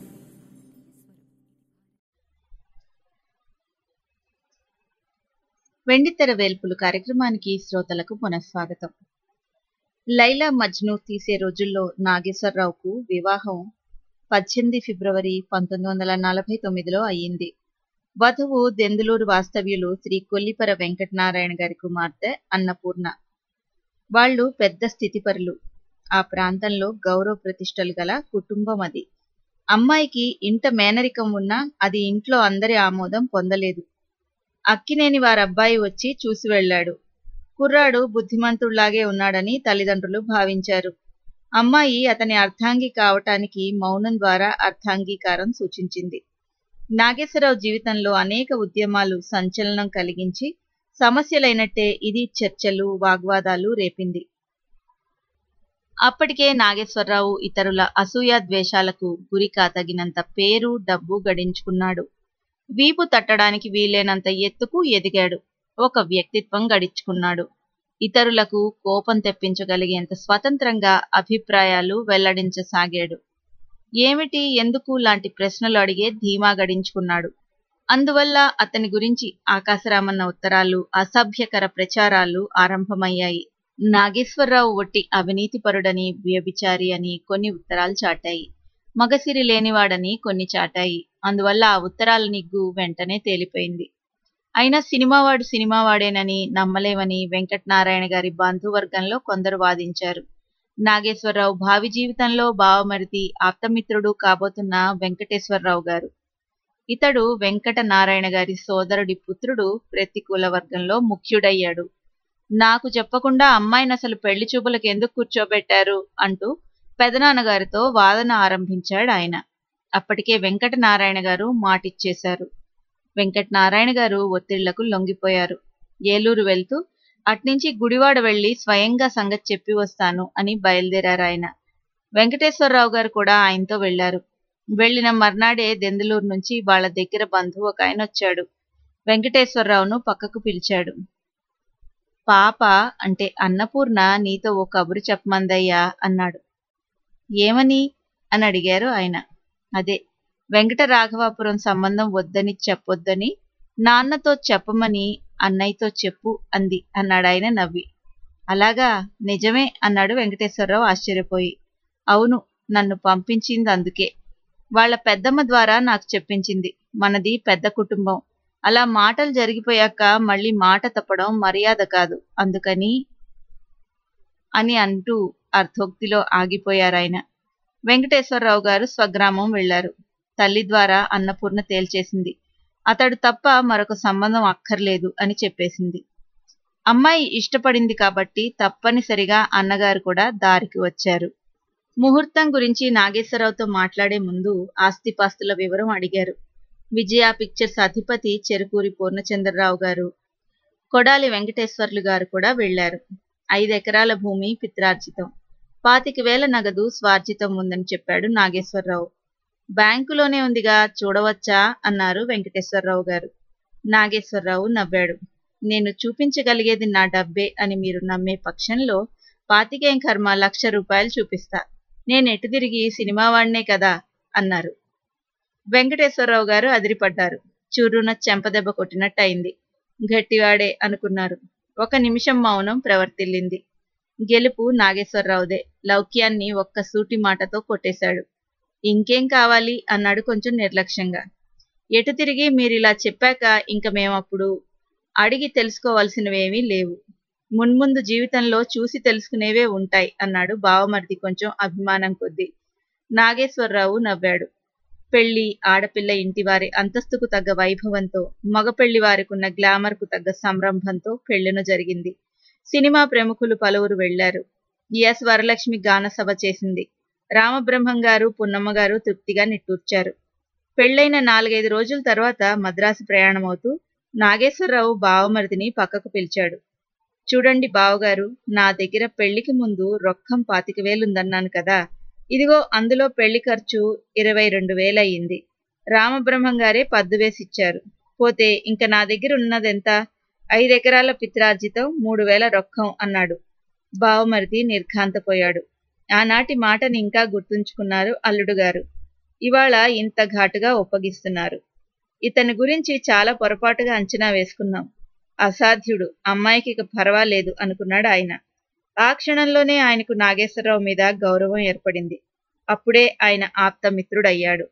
వెండితెర వేల్పులు కార్యక్రమానికి శ్రోతలకు పునఃస్వాగతం లైలా మజ్ను తీసే రోజుల్లో నాగేశ్వరరావుకు వివాహం పద్దెనిమిది ఫిబ్రవరి పంతొమ్మిది వందల నలభై తొమ్మిదిలో అయ్యింది వధువు దెందులూరు వాస్తవ్యులు శ్రీ కొల్లిపర వెంకటనారాయణ గారి కుమార్తె అన్నపూర్ణ వాళ్ళు పెద్ద స్థితిపరులు ఆ ప్రాంతంలో గౌరవ ప్రతిష్టలు గల కుటుంబం అది అమ్మాయికి ఇంట మేనరికం ఉన్నా అది ఇంట్లో అందరి ఆమోదం పొందలేదు అక్కినేని వారబ్బాయి వచ్చి చూసి వెళ్ళాడు కుర్రాడు బుద్ధిమంతుళ్లాగే ఉన్నాడని తల్లిదండ్రులు భావించారు అమ్మాయి అతని అర్ధాంగి కావటానికి మౌనం ద్వారా అర్ధాంగీకారం సూచించింది నాగేశ్వరరావు జీవితంలో అనేక ఉద్యమాలు సంచలనం కలిగించి సమస్యలైనట్టే ఇది చర్చలు వాగ్వాదాలు రేపింది అప్పటికే నాగేశ్వరరావు ఇతరుల అసూయ ద్వేషాలకు గురి కాతగినంత పేరు డబ్బు గడించుకున్నాడు వీపు తట్టడానికి వీలైనంత ఎత్తుకు ఎదిగాడు ఒక వ్యక్తిత్వం గడించుకున్నాడు ఇతరులకు కోపం తెప్పించగలిగేంత స్వతంత్రంగా అభిప్రాయాలు వెల్లడించసాగాడు ఏమిటి ఎందుకు లాంటి ప్రశ్నలు అడిగే ధీమా గడించుకున్నాడు అందువల్ల అతని గురించి ఆకాశరామన్న ఉత్తరాలు అసభ్యకర ప్రచారాలు ఆరంభమయ్యాయి నాగేశ్వరరావు ఒట్టి అవినీతిపరుడని వ్యభిచారి అని కొన్ని ఉత్తరాలు చాటాయి మగసిరి లేనివాడని కొన్ని చాటాయి అందువల్ల ఆ ఉత్తరాల నిగ్గు వెంటనే తేలిపోయింది అయినా సినిమావాడు సినిమావాడేనని నమ్మలేమని వెంకటనారాయణ గారి బంధువర్గంలో కొందరు వాదించారు నాగేశ్వరరావు భావి జీవితంలో బావమరిది ఆప్తమిత్రుడు కాబోతున్న వెంకటేశ్వరరావు గారు ఇతడు వెంకట నారాయణ గారి సోదరుడి పుత్రుడు ప్రతికూల వర్గంలో ముఖ్యుడయ్యాడు నాకు చెప్పకుండా అమ్మాయిని అసలు పెళ్లి చూపులకు ఎందుకు కూర్చోబెట్టారు అంటూ పెదనాన్నగారితో వాదన ఆరంభించాడు ఆయన అప్పటికే వెంకట నారాయణ గారు మాటిచ్చేశారు వెంకట నారాయణ గారు ఒత్తిళ్లకు లొంగిపోయారు ఏలూరు వెళ్తూ అట్నుంచి గుడివాడ వెళ్లి స్వయంగా సంగతి చెప్పి వస్తాను అని బయలుదేరారు ఆయన వెంకటేశ్వరరావు గారు కూడా ఆయనతో వెళ్లారు వెళ్లిన మర్నాడే దెందులూరు నుంచి వాళ్ళ దగ్గర బంధువు ఒక ఆయన వచ్చాడు వెంకటేశ్వరరావును పక్కకు పిలిచాడు పాప అంటే అన్నపూర్ణ నీతో ఓ కబురు చెప్పమందయ్యా అన్నాడు ఏమని అని అడిగారు ఆయన అదే వెంకట రాఘవాపురం సంబంధం వద్దని చెప్పొద్దని నాన్నతో చెప్పమని అన్నయ్యతో చెప్పు అంది అన్నాడు ఆయన నవ్వి అలాగా నిజమే అన్నాడు వెంకటేశ్వరరావు ఆశ్చర్యపోయి అవును నన్ను పంపించింది అందుకే వాళ్ళ పెద్దమ్మ ద్వారా నాకు చెప్పించింది మనది పెద్ద కుటుంబం అలా మాటలు జరిగిపోయాక మళ్ళీ మాట తప్పడం మర్యాద కాదు అందుకని అని అంటూ అర్థోక్తిలో ఆగిపోయారాయన వెంకటేశ్వరరావు గారు స్వగ్రామం వెళ్లారు తల్లి ద్వారా అన్నపూర్ణ తేల్చేసింది అతడు తప్ప మరొక సంబంధం అక్కర్లేదు అని చెప్పేసింది అమ్మాయి ఇష్టపడింది కాబట్టి తప్పనిసరిగా అన్నగారు కూడా దారికి వచ్చారు ముహూర్తం గురించి నాగేశ్వరరావుతో మాట్లాడే ముందు ఆస్తిపాస్తుల వివరం అడిగారు విజయ పిక్చర్స్ అధిపతి చెరుకూరి పూర్ణచంద్రరావు గారు కొడాలి వెంకటేశ్వర్లు గారు కూడా వెళ్లారు ఐదు ఎకరాల భూమి పిత్రార్జితం పాతిక వేల నగదు స్వార్జితం ఉందని చెప్పాడు నాగేశ్వరరావు బ్యాంకులోనే ఉందిగా చూడవచ్చా అన్నారు వెంకటేశ్వరరావు గారు నాగేశ్వరరావు నవ్వాడు నేను చూపించగలిగేది నా డబ్బే అని మీరు నమ్మే పక్షంలో పాతికేం కర్మ లక్ష రూపాయలు చూపిస్తా నేను ఎటు తిరిగి సినిమా వాడినే కదా అన్నారు వెంకటేశ్వరరావు గారు అదిరిపడ్డారు చూరున చెంపదెబ్బ కొట్టినట్టయింది గట్టివాడే అనుకున్నారు ఒక నిమిషం మౌనం ప్రవర్తిల్లింది గెలుపు నాగేశ్వరరావుదే లౌక్యాన్ని ఒక్క సూటి మాటతో కొట్టేశాడు ఇంకేం కావాలి అన్నాడు కొంచెం నిర్లక్ష్యంగా ఎటు తిరిగి మీరిలా చెప్పాక ఇంక మేమప్పుడు అడిగి తెలుసుకోవాల్సినవేమీ లేవు మున్ముందు జీవితంలో చూసి తెలుసుకునేవే ఉంటాయి అన్నాడు బావమరిది కొంచెం అభిమానం కొద్దీ నాగేశ్వరరావు నవ్వాడు పెళ్లి ఆడపిల్ల ఇంటివారి అంతస్తుకు తగ్గ వైభవంతో మగ పెళ్లి వారికున్న గ్లామర్కు తగ్గ సంరంభంతో పెళ్లిన జరిగింది సినిమా ప్రముఖులు పలువురు వెళ్లారు ఎస్ వరలక్ష్మి గాన సభ చేసింది రామబ్రహ్మం గారు పున్నమ్మ గారు తృప్తిగా నిట్టూర్చారు పెళ్లైన నాలుగైదు రోజుల తర్వాత మద్రాసు ప్రయాణమవుతూ నాగేశ్వరరావు బావమరిదిని పక్కకు పిలిచాడు చూడండి బావగారు నా దగ్గర పెళ్లికి ముందు రొక్కం పాతిక వేలుందన్నాను కదా ఇదిగో అందులో పెళ్లి ఖర్చు ఇరవై రెండు వేలయ్యింది రామబ్రహ్మం గారే పద్దు వేసిచ్చారు పోతే ఇంక నా దగ్గర ఉన్నదెంత ఐదెకరాల పిత్రార్జితం మూడు వేల రొక్కం అన్నాడు బావమరిది నిర్ఘాంతపోయాడు ఆనాటి మాటని ఇంకా గుర్తుంచుకున్నారు అల్లుడు గారు ఇవాళ ఇంత ఘాటుగా ఒప్పగిస్తున్నారు ఇతని గురించి చాలా పొరపాటుగా అంచనా వేసుకున్నాం అసాధ్యుడు అమ్మాయికి ఇక పర్వాలేదు అనుకున్నాడు ఆయన ఆ క్షణంలోనే ఆయనకు నాగేశ్వరరావు మీద గౌరవం ఏర్పడింది అప్పుడే ఆయన ఆప్తమిత్రుడయ్యాడు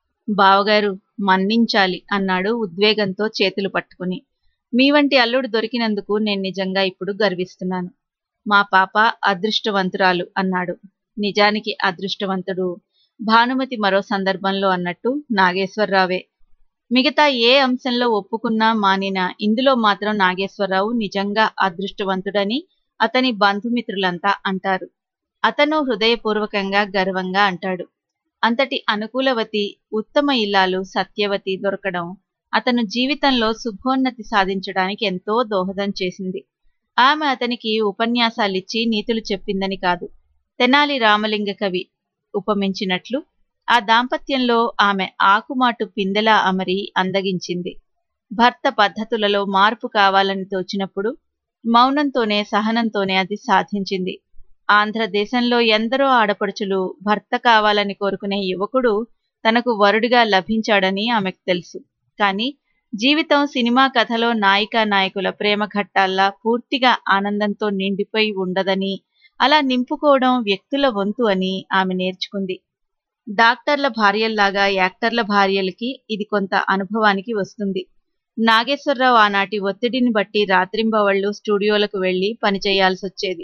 బావగారు మన్నించాలి అన్నాడు ఉద్వేగంతో చేతులు పట్టుకుని మీ వంటి అల్లుడు దొరికినందుకు నేను నిజంగా ఇప్పుడు గర్విస్తున్నాను మా పాప అదృష్టవంతురాలు అన్నాడు నిజానికి అదృష్టవంతుడు భానుమతి మరో సందర్భంలో అన్నట్టు నాగేశ్వరరావే మిగతా ఏ అంశంలో ఒప్పుకున్నా మానినా ఇందులో మాత్రం నాగేశ్వరరావు నిజంగా అదృష్టవంతుడని అతని బంధుమిత్రులంతా అంటారు అతను హృదయపూర్వకంగా గర్వంగా అంటాడు అంతటి అనుకూలవతి ఉత్తమ ఇల్లాలు సత్యవతి దొరకడం అతను జీవితంలో శుభోన్నతి సాధించడానికి ఎంతో దోహదం చేసింది ఆమె అతనికి ఉపన్యాసాలిచ్చి నీతులు చెప్పిందని కాదు తెనాలి రామలింగ కవి ఉపమించినట్లు ఆ దాంపత్యంలో ఆమె ఆకుమాటు పిందెలా అమరి అందగించింది భర్త పద్ధతులలో మార్పు కావాలని తోచినప్పుడు మౌనంతోనే సహనంతోనే అది సాధించింది ఆంధ్రదేశంలో ఎందరో ఆడపడుచులు భర్త కావాలని కోరుకునే యువకుడు తనకు వరుడిగా లభించాడని ఆమెకు తెలుసు కానీ జీవితం సినిమా కథలో నాయికా నాయకుల ప్రేమ ఘట్టాల్లా పూర్తిగా ఆనందంతో నిండిపోయి ఉండదని అలా నింపుకోవడం వ్యక్తుల వంతు అని ఆమె నేర్చుకుంది డాక్టర్ల భార్యల్లాగా యాక్టర్ల భార్యలకి ఇది కొంత అనుభవానికి వస్తుంది నాగేశ్వరరావు ఆనాటి ఒత్తిడిని బట్టి రాత్రింబవళ్లు స్టూడియోలకు వెళ్లి పనిచేయాల్సి వచ్చేది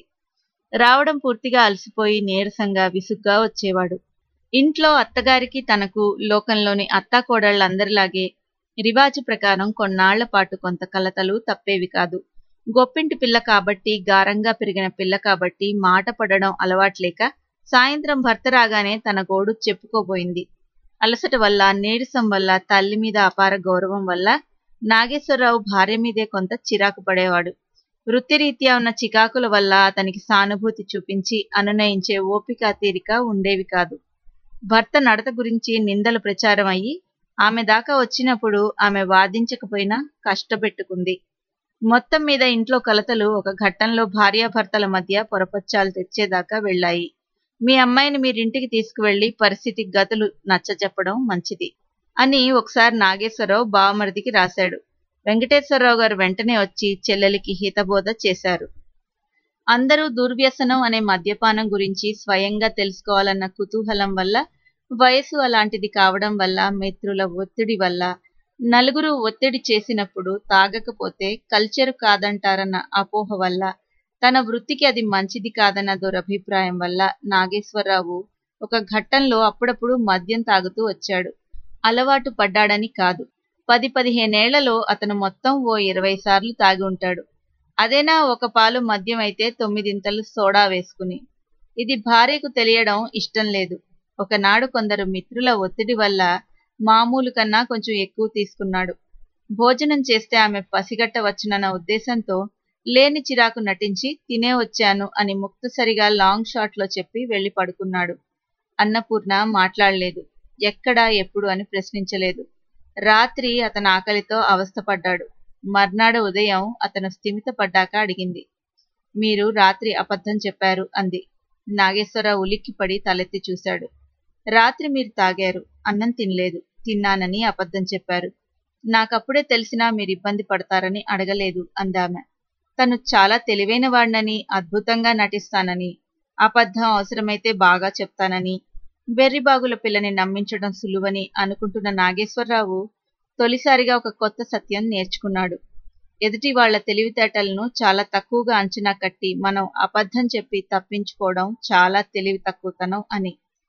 రావడం పూర్తిగా అలసిపోయి నీరసంగా విసుగ్గా వచ్చేవాడు ఇంట్లో అత్తగారికి తనకు లోకంలోని అత్తాకోడళ్ళందరిలాగే రివాజు ప్రకారం కొన్నాళ్ల పాటు కొంత కలతలు తప్పేవి కాదు గొప్పింటి పిల్ల కాబట్టి గారంగా పెరిగిన పిల్ల కాబట్టి మాట పడడం అలవాట్లేక సాయంత్రం భర్త రాగానే తన గోడు చెప్పుకోబోయింది అలసట వల్ల నీరసం వల్ల తల్లి మీద అపార గౌరవం వల్ల నాగేశ్వరరావు భార్య మీదే కొంత చిరాకు పడేవాడు వృత్తిరీత్యా ఉన్న చికాకుల వల్ల అతనికి సానుభూతి చూపించి అనునయించే ఓపిక తీరిక ఉండేవి కాదు భర్త నడత గురించి నిందలు ప్రచారం అయ్యి ఆమె దాకా వచ్చినప్పుడు ఆమె వాదించకపోయినా కష్టపెట్టుకుంది మొత్తం మీద ఇంట్లో కలతలు ఒక ఘట్టంలో భార్యాభర్తల మధ్య పొరపచ్చాలు తెచ్చేదాకా వెళ్ళాయి మీ అమ్మాయిని మీరింటికి తీసుకువెళ్లి పరిస్థితి గతులు నచ్చజెప్పడం మంచిది అని ఒకసారి నాగేశ్వరరావు బావమరిదికి రాశాడు వెంకటేశ్వరరావు గారు వెంటనే వచ్చి చెల్లెలికి హితబోధ చేశారు అందరూ దుర్వ్యసనం అనే మద్యపానం గురించి స్వయంగా తెలుసుకోవాలన్న కుతూహలం వల్ల వయసు అలాంటిది కావడం వల్ల మిత్రుల ఒత్తిడి వల్ల నలుగురు ఒత్తిడి చేసినప్పుడు తాగకపోతే కల్చర్ కాదంటారన్న అపోహ వల్ల తన వృత్తికి అది మంచిది కాదన్న దురభిప్రాయం వల్ల నాగేశ్వరరావు ఒక ఘట్టంలో అప్పుడప్పుడు మద్యం తాగుతూ వచ్చాడు అలవాటు పడ్డాడని కాదు పది పదిహేనేళ్లలో అతను మొత్తం ఓ ఇరవై సార్లు తాగి ఉంటాడు అదేనా ఒక పాలు మద్యం అయితే తొమ్మిదింతలు సోడా వేసుకుని ఇది భార్యకు తెలియడం ఇష్టం లేదు ఒకనాడు కొందరు మిత్రుల ఒత్తిడి వల్ల మామూలు కన్నా కొంచెం ఎక్కువ తీసుకున్నాడు భోజనం చేస్తే ఆమె పసిగట్టవచ్చునన్న ఉద్దేశంతో లేని చిరాకు నటించి తినే వచ్చాను అని ముక్తసరిగా లాంగ్ షాట్లో చెప్పి వెళ్లి పడుకున్నాడు అన్నపూర్ణ మాట్లాడలేదు ఎక్కడా ఎప్పుడు అని ప్రశ్నించలేదు రాత్రి అతను ఆకలితో అవస్థపడ్డాడు మర్నాడు ఉదయం అతను స్థిమిత పడ్డాక అడిగింది మీరు రాత్రి అబద్ధం చెప్పారు అంది నాగేశ్వరరావు ఉలిక్కిపడి తలెత్తి చూశాడు రాత్రి మీరు తాగారు అన్నం తినలేదు తిన్నానని అబద్ధం చెప్పారు నాకప్పుడే తెలిసినా మీరు ఇబ్బంది పడతారని అడగలేదు అందామె తను చాలా తెలివైన వాడినని అద్భుతంగా నటిస్తానని అబద్ధం అవసరమైతే బాగా చెప్తానని బెర్రిబాగుల పిల్లని నమ్మించడం సులువని అనుకుంటున్న నాగేశ్వరరావు తొలిసారిగా ఒక కొత్త సత్యం నేర్చుకున్నాడు ఎదుటి వాళ్ల తెలివితేటలను చాలా తక్కువగా అంచనా కట్టి మనం అబద్ధం చెప్పి తప్పించుకోవడం చాలా తెలివి తక్కువతనం అని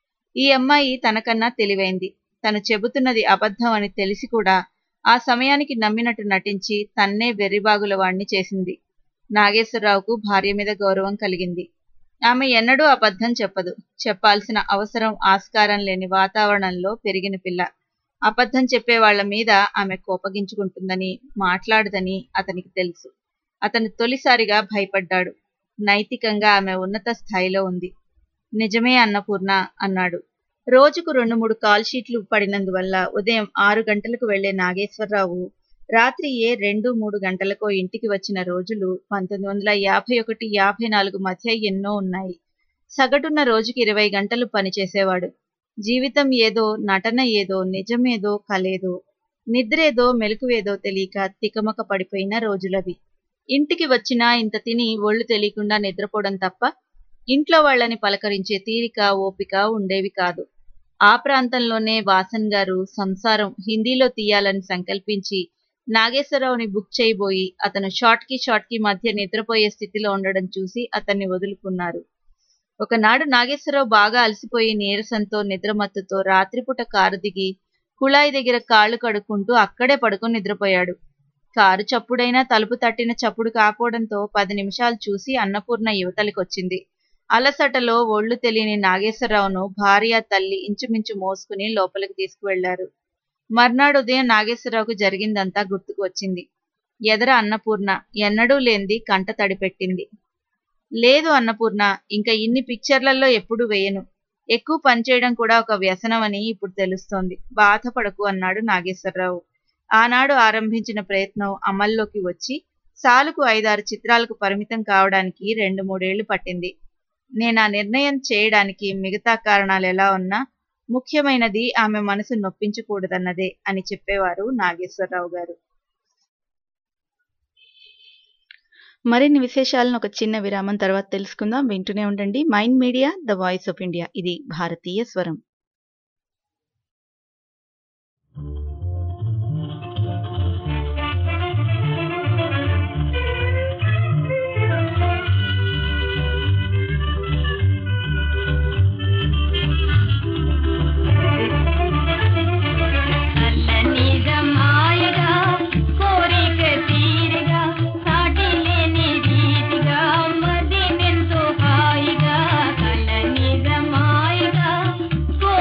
ఈ అమ్మాయి తనకన్నా తెలివైంది తను చెబుతున్నది అబద్ధం అని తెలిసి కూడా ఆ సమయానికి నమ్మినట్టు నటించి తన్నే వెర్రిబాగుల వాణ్ణి చేసింది నాగేశ్వరరావుకు భార్య మీద గౌరవం కలిగింది ఆమె ఎన్నడూ అబద్ధం చెప్పదు చెప్పాల్సిన అవసరం ఆస్కారం లేని వాతావరణంలో పెరిగిన పిల్ల అబద్ధం చెప్పే వాళ్ల మీద ఆమె కోపగించుకుంటుందని మాట్లాడదని అతనికి తెలుసు అతను తొలిసారిగా భయపడ్డాడు నైతికంగా ఆమె ఉన్నత స్థాయిలో ఉంది నిజమే అన్నపూర్ణ అన్నాడు రోజుకు రెండు మూడు కాల్ షీట్లు పడినందువల్ల ఉదయం ఆరు గంటలకు వెళ్లే నాగేశ్వరరావు రాత్రి ఏ రెండు మూడు గంటలకో ఇంటికి వచ్చిన రోజులు పంతొమ్మిది వందల యాభై ఒకటి యాభై నాలుగు మధ్య ఎన్నో ఉన్నాయి సగటున రోజుకి ఇరవై గంటలు పనిచేసేవాడు జీవితం ఏదో నటన ఏదో నిజమేదో కలేదో నిద్రేదో మెలకువేదో తెలియక తికమక పడిపోయిన రోజులవి ఇంటికి వచ్చినా ఇంత తిని ఒళ్ళు తెలియకుండా నిద్రపోవడం తప్ప ఇంట్లో వాళ్ళని పలకరించే తీరిక ఓపిక ఉండేవి కాదు ఆ ప్రాంతంలోనే వాసన్ గారు సంసారం హిందీలో తీయాలని సంకల్పించి నాగేశ్వరరావుని బుక్ చేయబోయి అతను షార్ట్ కి షార్ట్ కి మధ్య నిద్రపోయే స్థితిలో ఉండడం చూసి అతన్ని వదులుకున్నారు ఒకనాడు నాగేశ్వరరావు బాగా అలసిపోయి నీరసంతో నిద్రమత్తుతో రాత్రిపూట కారు దిగి కుళాయి దగ్గర కాళ్ళు కడుక్కుంటూ అక్కడే పడుకుని నిద్రపోయాడు కారు చప్పుడైనా తలుపు తట్టిన చప్పుడు కాకపోవడంతో పది నిమిషాలు చూసి అన్నపూర్ణ యువతలకొచ్చింది అలసటలో ఒళ్ళు తెలియని నాగేశ్వరరావును భార్య తల్లి ఇంచుమించు మోసుకుని లోపలికి తీసుకువెళ్లారు మర్నాడు ఉదయం నాగేశ్వరరావుకు జరిగిందంతా గుర్తుకు వచ్చింది ఎదర అన్నపూర్ణ ఎన్నడూ లేనిది కంట తడిపెట్టింది లేదు అన్నపూర్ణ ఇంకా ఇన్ని పిక్చర్లలో ఎప్పుడు వేయను ఎక్కువ పనిచేయడం కూడా ఒక వ్యసనం అని ఇప్పుడు తెలుస్తోంది బాధపడకు అన్నాడు నాగేశ్వరరావు ఆనాడు ఆరంభించిన ప్రయత్నం అమల్లోకి వచ్చి సాలుకు ఐదారు చిత్రాలకు పరిమితం కావడానికి రెండు మూడేళ్లు పట్టింది నేను ఆ నిర్ణయం చేయడానికి మిగతా కారణాలు ఎలా ఉన్నా ముఖ్యమైనది ఆమె మనసు నొప్పించకూడదన్నదే అని చెప్పేవారు నాగేశ్వరరావు గారు మరిన్ని విశేషాలను ఒక చిన్న విరామం తర్వాత తెలుసుకుందాం వింటూనే ఉండండి Mind Media the voice of India ఇది భారతీయ స్వరం నిజమాయగా కోరిక తీరగా సాటి లేని రీతిగా మది నింతో హాయిగా కల నిజమాయగా కో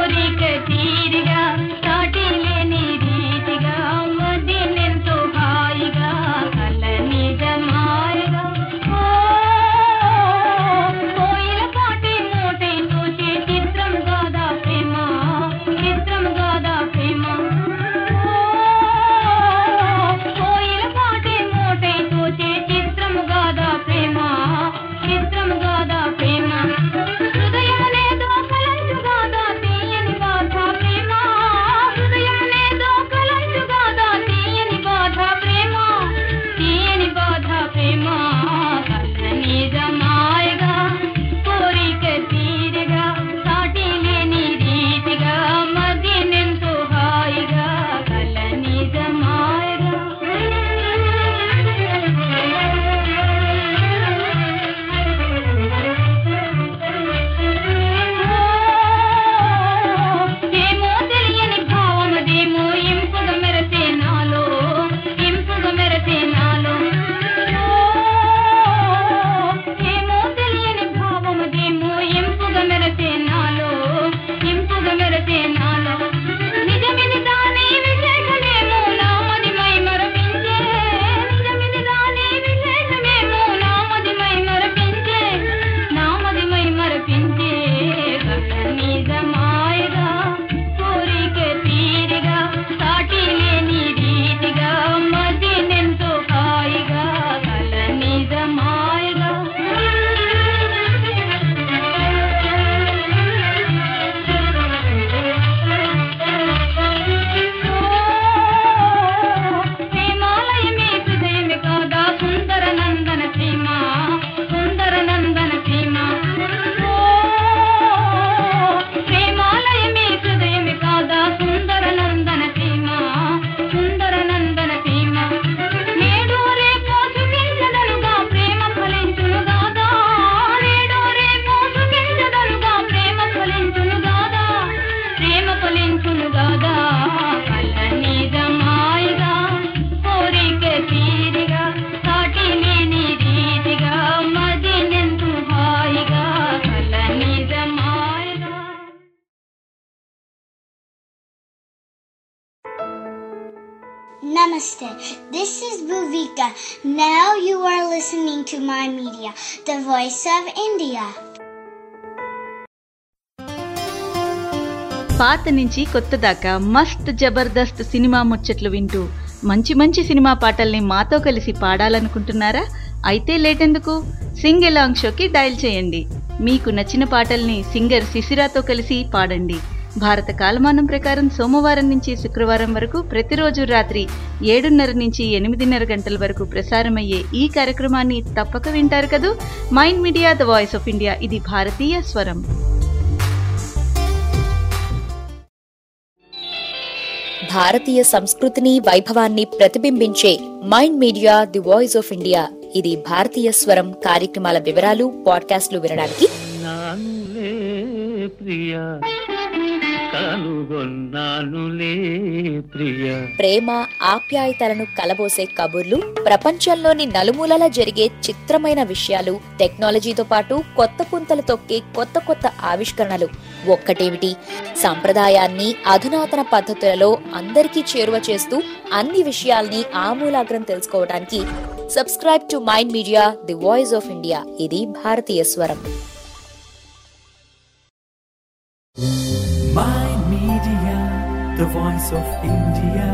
Namaste. This is Bhuvika. Now you are listening to my media, the voice of India. పాత నుంచి కొత్త దాకా మస్త్ జబర్దస్త్ సినిమా ముచ్చట్లు వింటూ మంచి మంచి సినిమా పాటల్ని మాతో కలిసి పాడాలనుకుంటున్నారా అయితే లేటెందుకు సింగ్ ఎలాంగ్ షోకి డయల్ చేయండి మీకు నచ్చిన పాటల్ని సింగర్ శిశిరాతో కలిసి పాడండి భారత కాలమానం ప్రకారం సోమవారం నుంచి శుక్రవారం వరకు ప్రతిరోజు రాత్రి ఏడున్నర నుంచి ఎనిమిదిన్నర గంటల వరకు ప్రసారమయ్యే ఈ కార్యక్రమాన్ని తప్పక వింటారు కదూ Mind Media the voice of India ఇది భారతీయ స్వరం భారతీయ సంస్కృతిని వైభవాన్ని ప్రతిబింబించే Mind Media the voice of India ఇది భారతీయ స్వరం కార్యక్రమాల వివరాలు పాడ్కాస్ట్లు వినడానికి నానులే ప్రియ కనుగొన్నానులే ప్రియ ప్రేమ ఆప్యాయతలను కలబోసే కబుర్లు ప్రపంచంలోని నలుమూలలా జరిగే చిత్రమైన విషయాలు టెక్నాలజీతో పాటు కొత్త పుంతలు తొక్కే కొత్త కొత్త ఆవిష్కరణలు ఒక్కటేమిటి సంప్రదాయాన్ని అధునాతన పద్ధతులలో అందరికీ చేరువ చేస్తూ అన్ని విషయాల్ని ఆమూలాగ్రం తెలుసుకోవడానికి subscribe to Mind Media the voice of India ఇది భారతీయ స్వరం Mind Media, the voice of India.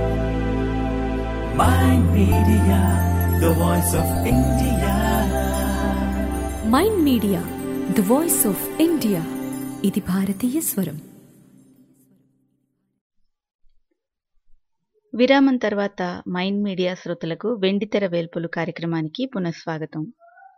Mind Media, the voice of India. Mind Media the voice of India ఇది భారతీయ స్వరం విరామం తర్వాత మైండ్ మీడియా శ్రోతలకు వెండితెర వేల్పులు కార్యక్రమానికి పునఃస్వాగతం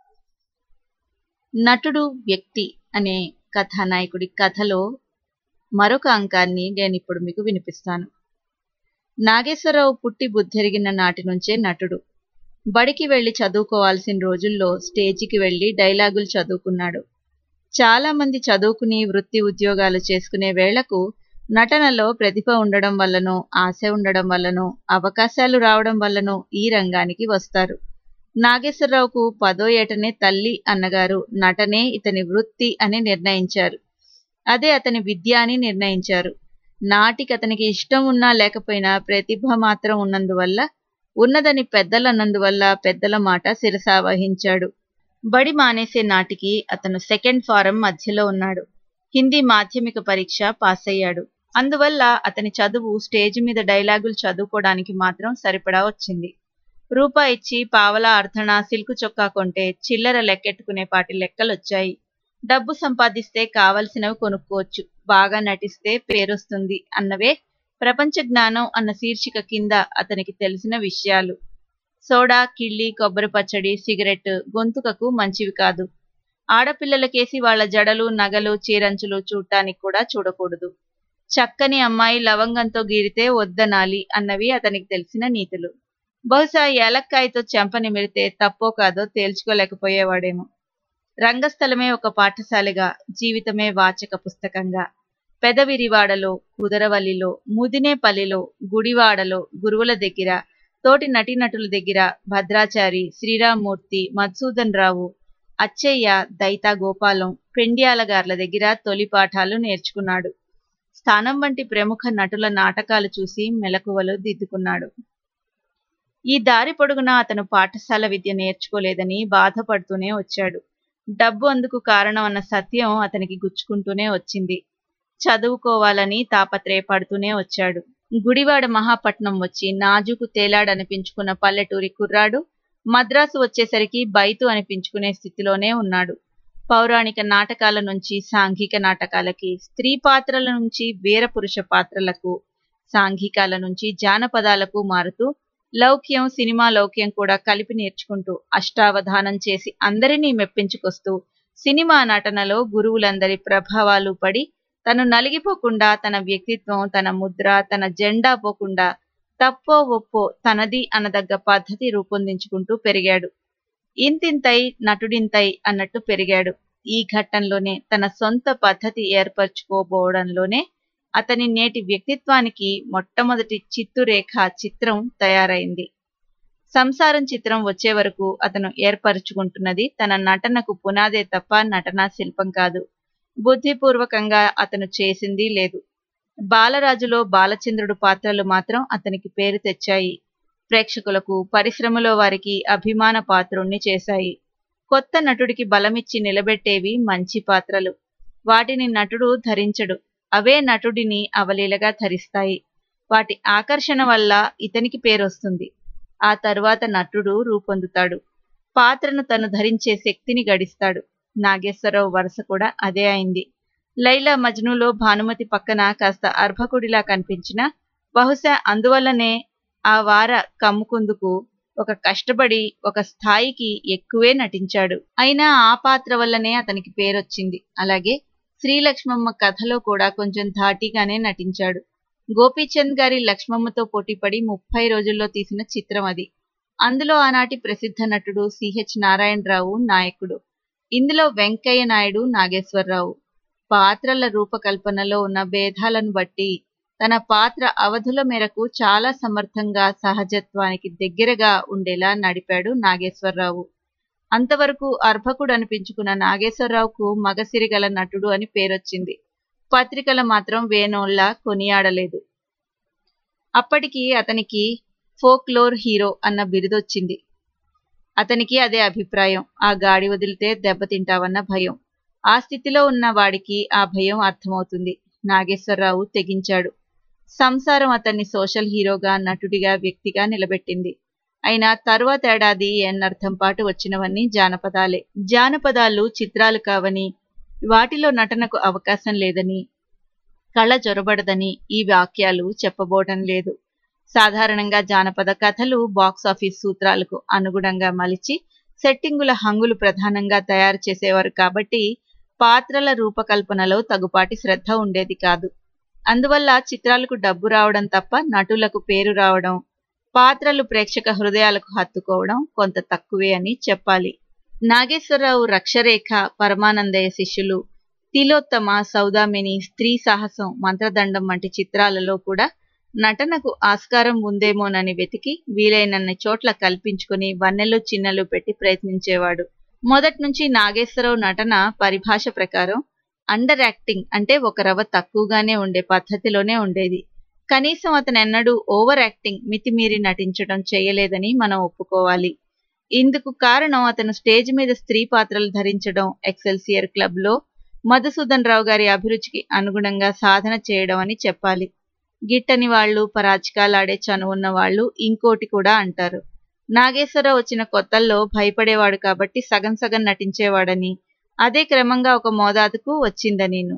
నటుడు వ్యక్తి అనే కథానాయకుడి కథలో మరొక అంకాన్ని నేను ఇప్పుడు మీకు వినిపిస్తాను నాగేశ్వరరావు పుట్టి బుద్ధెరిగిన నాటి నుంచే నటుడు బడికి వెళ్లి చదువుకోవాల్సిన రోజుల్లో స్టేజికి వెళ్లి డైలాగులు చదువుకున్నాడు చాలా మంది చదువుకుని వృత్తి ఉద్యోగాలు చేసుకునే వేళకు నటనలో ప్రతిభ ఉండడం వల్లనో ఆశ ఉండడం వల్లనో అవకాశాలు రావడం వల్లనో ఈ రంగానికి వస్తారు నాగేశ్వరరావుకు పదో ఏటనే తల్లి అన్నగారు నటనే ఇతని వృత్తి అని నిర్ణయించారు అదే అతని విద్య అని నిర్ణయించారు నాటికి అతనికి ఇష్టం ఉన్నా లేకపోయినా ప్రతిభ మాత్రం ఉన్నందువల్ల ఉన్నదని పెద్దలు అన్నందువల్ల పెద్దల మాట శిరసావహించాడు బడి మానేసే నాటికి అతను సెకండ్ ఫారం మధ్యలో ఉన్నాడు హిందీ మాధ్యమిక పరీక్ష పాస్ అయ్యాడు అందువల్ల అతని చదువు స్టేజ్ మీద డైలాగులు చదువుకోవడానికి మాత్రం సరిపడా వచ్చింది రూపాయి ఇచ్చి పావలా అర్ధణ సిల్కు చొక్కా కొంటే చిల్లర లెక్కెట్టుకునే పాటి లెక్కలొచ్చాయి డబ్బు సంపాదిస్తే కావలసినవి కొనుక్కోవచ్చు బాగా నటిస్తే పేరొస్తుంది అన్నవే ప్రపంచ జ్ఞానం అన్న శీర్షిక కింద అతనికి తెలిసిన విషయాలు సోడా కిళ్ళి కొబ్బరి పచ్చడి సిగరెట్ గొంతుకకు మంచివి కాదు ఆడపిల్లలకేసి వాళ్ళ జడలు నగలు చీరంచులు చూడటానికి కూడా చూడకూడదు చక్కని అమ్మాయి లవంగంతో గీరితే వద్దనాలి అన్నవి అతనికి తెలిసిన నీతులు బహుశా ఏలక్కాయతో చెంప నిమిరితే తప్పో కాదో తేల్చుకోలేకపోయేవాడేమో రంగస్థలమే ఒక పాఠశాలగా జీవితమే వాచక పుస్తకంగా పెదవిరివాడలో కుదరవల్లిలో ముదినేపల్లిలో గుడివాడలో గురువుల దగ్గర తోటి నటీనటుల దగ్గర భద్రాచారి శ్రీరామ్మూర్తి మధుసూదన్ రావు అచ్చయ్య దైతా గోపాలం పెండ్యాల గార్ల దగ్గర తొలి పాఠాలు నేర్చుకున్నాడు స్థానం వంటి ప్రముఖ నటుల నాటకాలు చూసి మెలకువలు దిద్దుకున్నాడు ఈ దారి పొడుగునా అతను పాఠశాల విద్య నేర్చుకోలేదని బాధపడుతూనే వచ్చాడు డబ్బు అందుకు కారణం అన్న సత్యం అతనికి గుచ్చుకుంటూనే వచ్చింది చదువుకోవాలని తాపత్రయపడుతూనే వచ్చాడు గుడివాడ మహాపట్నం వచ్చి నాజుకు తేలాడనిపించుకున్న పల్లెటూరి కుర్రాడు మద్రాసు వచ్చేసరికి బైతు అనిపించుకునే స్థితిలోనే ఉన్నాడు పౌరాణిక నాటకాల నుంచి సాంఘిక నాటకాలకి స్త్రీ పాత్రల నుంచి వీరపురుష పాత్రలకు సాంఘికాల నుంచి జానపదాలకు మారుతూ లౌక్యం సినిమా లౌక్యం కూడా కలిపి నేర్చుకుంటూ అష్టావధానం చేసి అందరినీ మెప్పించుకొస్తూ సినిమా నటనలో గురువులందరి ప్రభావాలు పడి తను నలిగిపోకుండా తన వ్యక్తిత్వం తన ముద్ర తన జెండా పోకుండా తప్పో ఒప్పో తనది అనదగ్గ పద్ధతి రూపొందించుకుంటూ పెరిగాడు ఇంతింతై నటుడింతై అన్నట్టు పెరిగాడు ఈ ఘట్టంలోనే తన సొంత పద్ధతి ఏర్పరచుకోబోవడంలోనే అతని నేటి వ్యక్తిత్వానికి మొట్టమొదటి చిత్తురేఖ చిత్రం తయారైంది సంసారం చిత్రం వచ్చే వరకు అతను ఏర్పరచుకుంటున్నది తన నటనకు పునాదే తప్ప నటనా శిల్పం కాదు బుద్ధిపూర్వకంగా అతను చేసింది లేదు బాలరాజులో బాలచంద్రుడు పాత్రలు మాత్రం అతనికి పేరు తెచ్చాయి ప్రేక్షకులకు పరిశ్రమలో వారికి అభిమాన పాత్రుణ్ణి చేశాయి కొత్త నటుడికి బలమిచ్చి నిలబెట్టేవి మంచి పాత్రలు వాటిని నటుడు ధరించడు అవే నటుడిని అవలీలగా ధరిస్తాయి వాటి ఆకర్షణ వల్ల ఇతనికి పేరొస్తుంది ఆ తరువాత నటుడు రూపొందుతాడు పాత్రను తను ధరించే శక్తిని గడిస్తాడు నాగేశ్వరరావు వరుస కూడా అదే అయింది లైలా మజ్నులో భానుమతి పక్కన కాస్త అర్భకుడిలా కనిపించిన బహుశా అందువల్లనే ఆ వార కమ్ముకుందుకు ఒక కష్టపడి ఒక స్థాయికి ఎక్కువే నటించాడు అయినా ఆ పాత్ర వల్లనే అతనికి పేరొచ్చింది అలాగే శ్రీలక్ష్మమ్మ కథలో కూడా కొంచెం ధాటిగానే నటించాడు గోపీచంద్ గారి లక్ష్మమ్మతో పోటీపడి ముప్పై రోజుల్లో తీసిన చిత్రం అది అందులో ఆనాటి ప్రసిద్ధ నటుడు సిహెచ్ నారాయణరావు నాయకుడు ఇందులో వెంకయ్య నాయుడు నాగేశ్వరరావు పాత్రల రూపకల్పనలో ఉన్న భేదాలను బట్టి తన పాత్ర అవధుల మేరకు చాలా సమర్థంగా సహజత్వానికి దగ్గరగా ఉండేలా నడిపాడు నాగేశ్వరరావు అంతవరకు అర్భకుడు అనిపించుకున్న నాగేశ్వరరావుకు మగసిరిగల నటుడు అని పేరొచ్చింది పత్రికల మాత్రం వేణోళ్లా కొనియాడలేదు అప్పటికి అతనికి ఫోక్లోర్ హీరో అన్న బిరుదొచ్చింది అతనికి అదే అభిప్రాయం ఆ గాడి వదిలితే దెబ్బతింటావన్న భయం ఆ స్థితిలో ఉన్న వాడికి ఆ భయం అర్థమవుతుంది నాగేశ్వరరావు తెగించాడు సంసారం అతన్ని సోషల్ హీరోగా నటుడిగా వ్యక్తిగా నిలబెట్టింది అయినా తరువాత ఏడాది ఎన్నర్థం పాటు వచ్చినవన్నీ జానపదాలే జానపదాలు చిత్రాలు కావని వాటిలో నటనకు అవకాశం లేదని కళ జొరబడదని ఈ వాక్యాలు చెప్పబోవటం లేదు సాధారణంగా జానపద కథలు బాక్సాఫీస్ సూత్రాలకు అనుగుణంగా మలిచి సెట్టింగుల హంగులు ప్రధానంగా తయారు చేసేవారు కాబట్టి పాత్రల రూపకల్పనలో తగుపాటి శ్రద్ధ ఉండేది కాదు అందువల్ల చిత్రాలకు డబ్బు రావడం తప్ప నటులకు పేరు రావడం పాత్రలు ప్రేక్షక హృదయాలకు హత్తుకోవడం కొంత తక్కువే అని చెప్పాలి నాగేశ్వరరావు రక్షరేఖ పరమానందయ్య శిష్యులు తిలోత్తమ సౌదామిని స్త్రీ సాహసం మంత్రదండం వంటి చిత్రాలలో కూడా నటనకు ఆస్కారం ఉందేమోనని వెతికి వీలైనన్ని చోట్ల కల్పించుకుని వన్నెలు చిన్నలు పెట్టి ప్రయత్నించేవాడు మొదటి నుంచి నాగేశ్వరరావు నటన పరిభాష ప్రకారం అండర్ యాక్టింగ్ అంటే ఒక రవ తక్కువగానే ఉండే పద్ధతిలోనే ఉండేది కనీసం అతను ఎన్నడూ ఓవర్ యాక్టింగ్ మితిమీరి నటించడం చేయలేదని మనం ఒప్పుకోవాలి ఇందుకు కారణం అతను స్టేజ్ మీద స్త్రీ పాత్రలు ధరించడం ఎక్సెల్సియర్ క్లబ్లో మధుసూదన్ రావు గారి అభిరుచికి అనుగుణంగా సాధన చేయడం అని చెప్పాలి గిట్టని వాళ్ళు పరాచికాలాడే చనువున్న వాళ్ళు ఇంకోటి కూడా అంటారు నాగేశ్వరరావు వచ్చిన కొత్తల్లో భయపడేవాడు కాబట్టి సగం సగం నటించేవాడని అదే క్రమంగా ఒక మోతాదుకు వచ్చిందనీను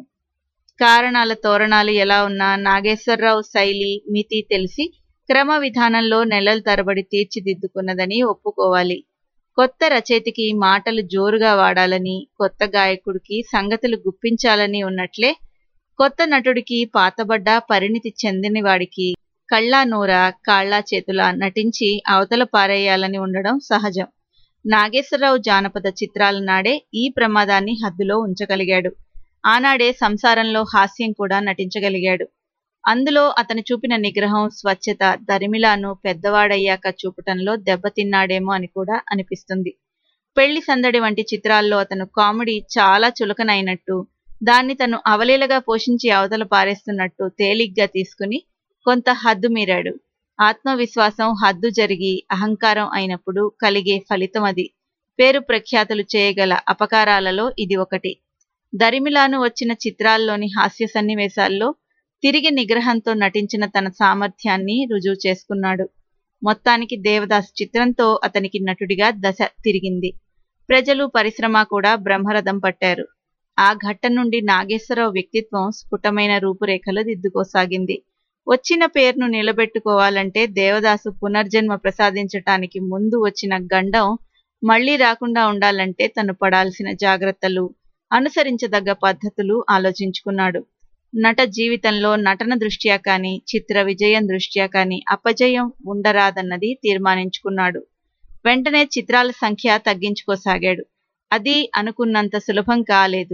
కారణాల తోరణాలు ఎలా ఉన్నా నాగేశ్వరరావు శైలి మితి తెలిసి క్రమ విధానంలో నెలల తరబడి తీర్చిదిద్దుకున్నదని ఒప్పుకోవాలి కొత్త రచయితకి మాటలు జోరుగా వాడాలని కొత్త గాయకుడికి సంగతులు గుప్పించాలని ఉన్నట్లే కొత్త నటుడికి పాతబడ్డ పరిణితి చెందిన వాడికి కళ్ళా నూర కాళ్ళా చేతుల నటించి అవతల పారేయాలని ఉండడం సహజం నాగేశ్వరరావు జానపద చిత్రాల నాడే ఈ ప్రమాదాన్ని హద్దులో ఉంచగలిగాడు ఆనాడే సంసారంలో హాస్యం కూడా నటించగలిగాడు అందులో అతను చూపిన నిగ్రహం స్వచ్ఛత దరిమిలాను పెద్దవాడయ్యాక చూపటంలో దెబ్బతిన్నాడేమో అని కూడా అనిపిస్తుంది పెళ్లి సందడి వంటి చిత్రాల్లో అతను కామెడీ చాలా చులకనైనట్టు దాన్ని తను అవలీలగా పోషించి అవతల పారేస్తున్నట్టు తేలిగ్గా తీసుకుని కొంత హద్దు మీరాడు ఆత్మవిశ్వాసం హద్దు జరిగి అహంకారం అయినప్పుడు కలిగే ఫలితం అది పేరు ప్రఖ్యాతులు చేయగల అపకారాలలో ఇది ఒకటి దరిమిలాను వచ్చిన చిత్రాల్లోని హాస్య సన్నివేశాల్లో తిరిగి నిగ్రహంతో నటించిన తన సామర్థ్యాన్ని రుజువు చేసుకున్నాడు మొత్తానికి దేవదాస్ చిత్రంతో అతనికి నటుడిగా దశ తిరిగింది ప్రజలు పరిశ్రమ కూడా బ్రహ్మరథం పట్టారు ఆ ఘట్టం నుండి నాగేశ్వరరావు వ్యక్తిత్వం స్ఫుటమైన రూపురేఖలు దిద్దుకోసాగింది వచ్చిన పేరును నిలబెట్టుకోవాలంటే దేవదాసు పునర్జన్మ ప్రసాదించటానికి ముందు వచ్చిన గండం మళ్లీ రాకుండా ఉండాలంటే తను పడాల్సిన జాగ్రత్తలు అనుసరించదగ్గ పద్ధతులు ఆలోచించుకున్నాడు నట జీవితంలో నటన దృష్ట్యా కానీ చిత్ర విజయం దృష్ట్యా కానీ అపజయం ఉండరాదన్నది తీర్మానించుకున్నాడు వెంటనే చిత్రాల సంఖ్య తగ్గించుకోసాగాడు అది అనుకున్నంత సులభం కాలేదు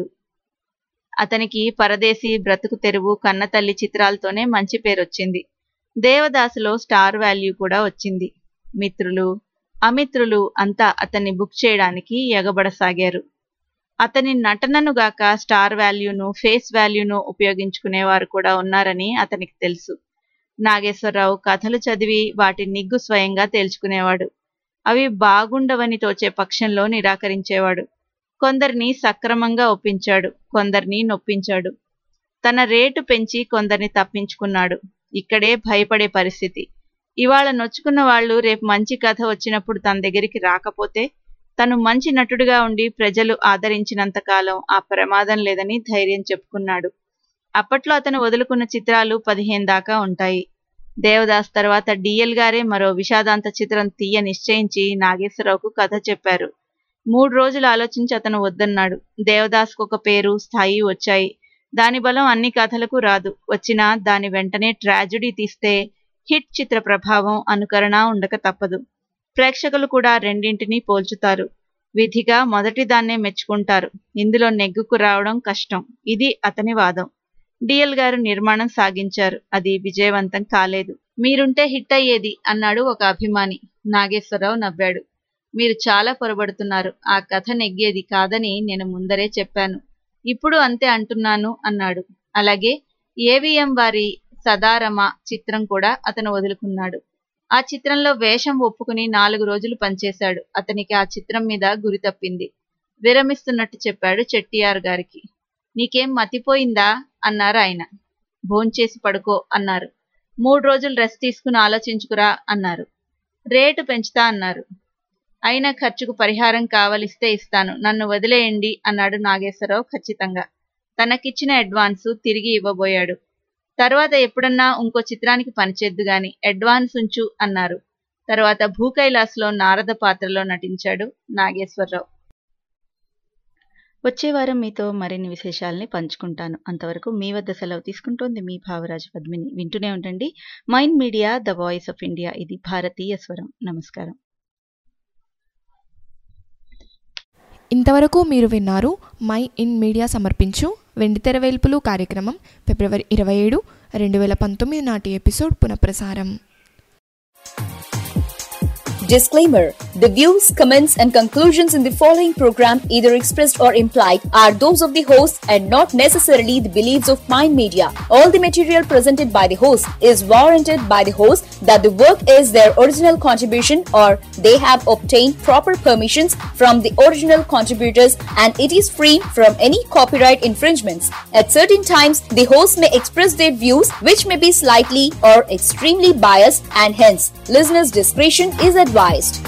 అతనికి పరదేశీ బ్రతుకు తెరువు కన్నతల్లి చిత్రాలతోనే మంచి పేరొచ్చింది దేవదాసులో స్టార్ వాల్యూ కూడా వచ్చింది మిత్రులు అమిత్రులు అంతా అతన్ని బుక్ చేయడానికి ఎగబడసాగారు అతని నటనను గాక స్టార్ వాల్యూను ఫేస్ వాల్యూను ఉపయోగించుకునేవారు కూడా ఉన్నారని అతనికి తెలుసు నాగేశ్వరరావు కథలు చదివి వాటి నిగ్గు స్వయంగా తేల్చుకునేవాడు అవి బాగుండవని తోచే పక్షంలో నిరాకరించేవాడు కొందరిని సక్రమంగా ఒప్పించాడు కొందరిని నొప్పించాడు తన రేటు పెంచి కొందరిని తప్పించుకున్నాడు ఇక్కడే భయపడే పరిస్థితి ఇవాళ నొచ్చుకున్న వాళ్ళు రేపు మంచి కథ వచ్చినప్పుడు తన దగ్గరికి రాకపోతే తను మంచి నటుడిగా ఉండి ప్రజలు ఆదరించినంత కాలం ఆ ప్రమాదం లేదని ధైర్యం చెప్పుకున్నాడు అప్పట్లో అతను వదులుకున్న చిత్రాలు పదిహేను దాకా ఉంటాయి దేవదాస్ తర్వాత డిఎల్ గారే మరో విషాదాంత చిత్రం తీయ నిశ్చయించి నాగేశ్వరరావుకు కథ చెప్పారు మూడు రోజులు ఆలోచించి అతను వద్దన్నాడు దేవదాస్కు ఒక పేరు స్థాయి వచ్చాయి దాని బలం అన్ని కథలకు రాదు వచ్చినా దాని వెంటనే ట్రాజడీ తీస్తే హిట్ చిత్ర ప్రభావం అనుకరణ ఉండక తప్పదు ప్రేక్షకులు కూడా రెండింటినీ పోల్చుతారు విధిగా మొదటి దాన్నే మెచ్చుకుంటారు ఇందులో నెగ్గుకు రావడం కష్టం ఇది అతని వాదం డిఎల్ గారు నిర్మాణం సాగించారు అది విజయవంతం కాలేదు మీరుంటే హిట్ అయ్యేది అన్నాడు ఒక అభిమాని నాగేశ్వరరావు నవ్వాడు మీరు చాలా పొరబడుతున్నారు ఆ కథ నెగ్గేది కాదని నేను ముందరే చెప్పాను ఇప్పుడు అంతే అంటున్నాను అన్నాడు అలాగే ఏవిఎం వారి సదారమ చిత్రం కూడా అతను వదులుకున్నాడు ఆ చిత్రంలో వేషం ఒప్పుకుని నాలుగు రోజులు పనిచేశాడు అతనికి ఆ చిత్రం మీద గురి తప్పింది విరమిస్తున్నట్టు చెప్పాడు చెట్టియార్ గారికి నీకేం మతిపోయిందా అన్నారు ఆయన భోంచేసి పడుకో అన్నారు మూడు రోజులు రెస్ట్ తీసుకుని ఆలోచించుకురా అన్నారు రేటు పెంచుతా అన్నారు అయినా ఖర్చుకు పరిహారం కావలిస్తే ఇస్తాను నన్ను వదిలేయండి అన్నాడు నాగేశ్వరరావు ఖచ్చితంగా తనకిచ్చిన అడ్వాన్సు తిరిగి ఇవ్వబోయాడు తర్వాత ఎప్పుడన్నా ఇంకో చిత్రానికి పనిచేద్దు గాని అడ్వాన్స్ ఉంచు అన్నారు తర్వాత భూకైలాస్లో నారద పాత్రలో నటించాడు నాగేశ్వరరావు వచ్చే వారం మీతో మరిన్ని విశేషాలని పంచుకుంటాను అంతవరకు మీ వద్ద సెలవు తీసుకుంటోంది మీ భావరాజు పద్మిని వింటూనే ఉండండి Mind Media the voice of India ఇది భారతీయ స్వరం నమస్కారం ఇంతవరకు మీరు విన్నారు మై ఇన్ మీడియా సమర్పించు వెండితెర వేల్పులు కార్యక్రమం ఫిబ్రవరి ఇరవై ఏడు రెండు వేల పంతొమ్మిది నాటి ఎపిసోడ్ పునఃప్రసారం Disclaimer The views, comments, and conclusions in the following program, either expressed or implied, are those of the host and not necessarily the beliefs of Mind Media. All the material presented by the host is warranted by the host that the work is their original contribution or they have obtained proper permissions from the original contributors and it is free from any copyright infringements. At certain times, the host may express their views which may be slightly or extremely biased and hence listeners' discretion is advised.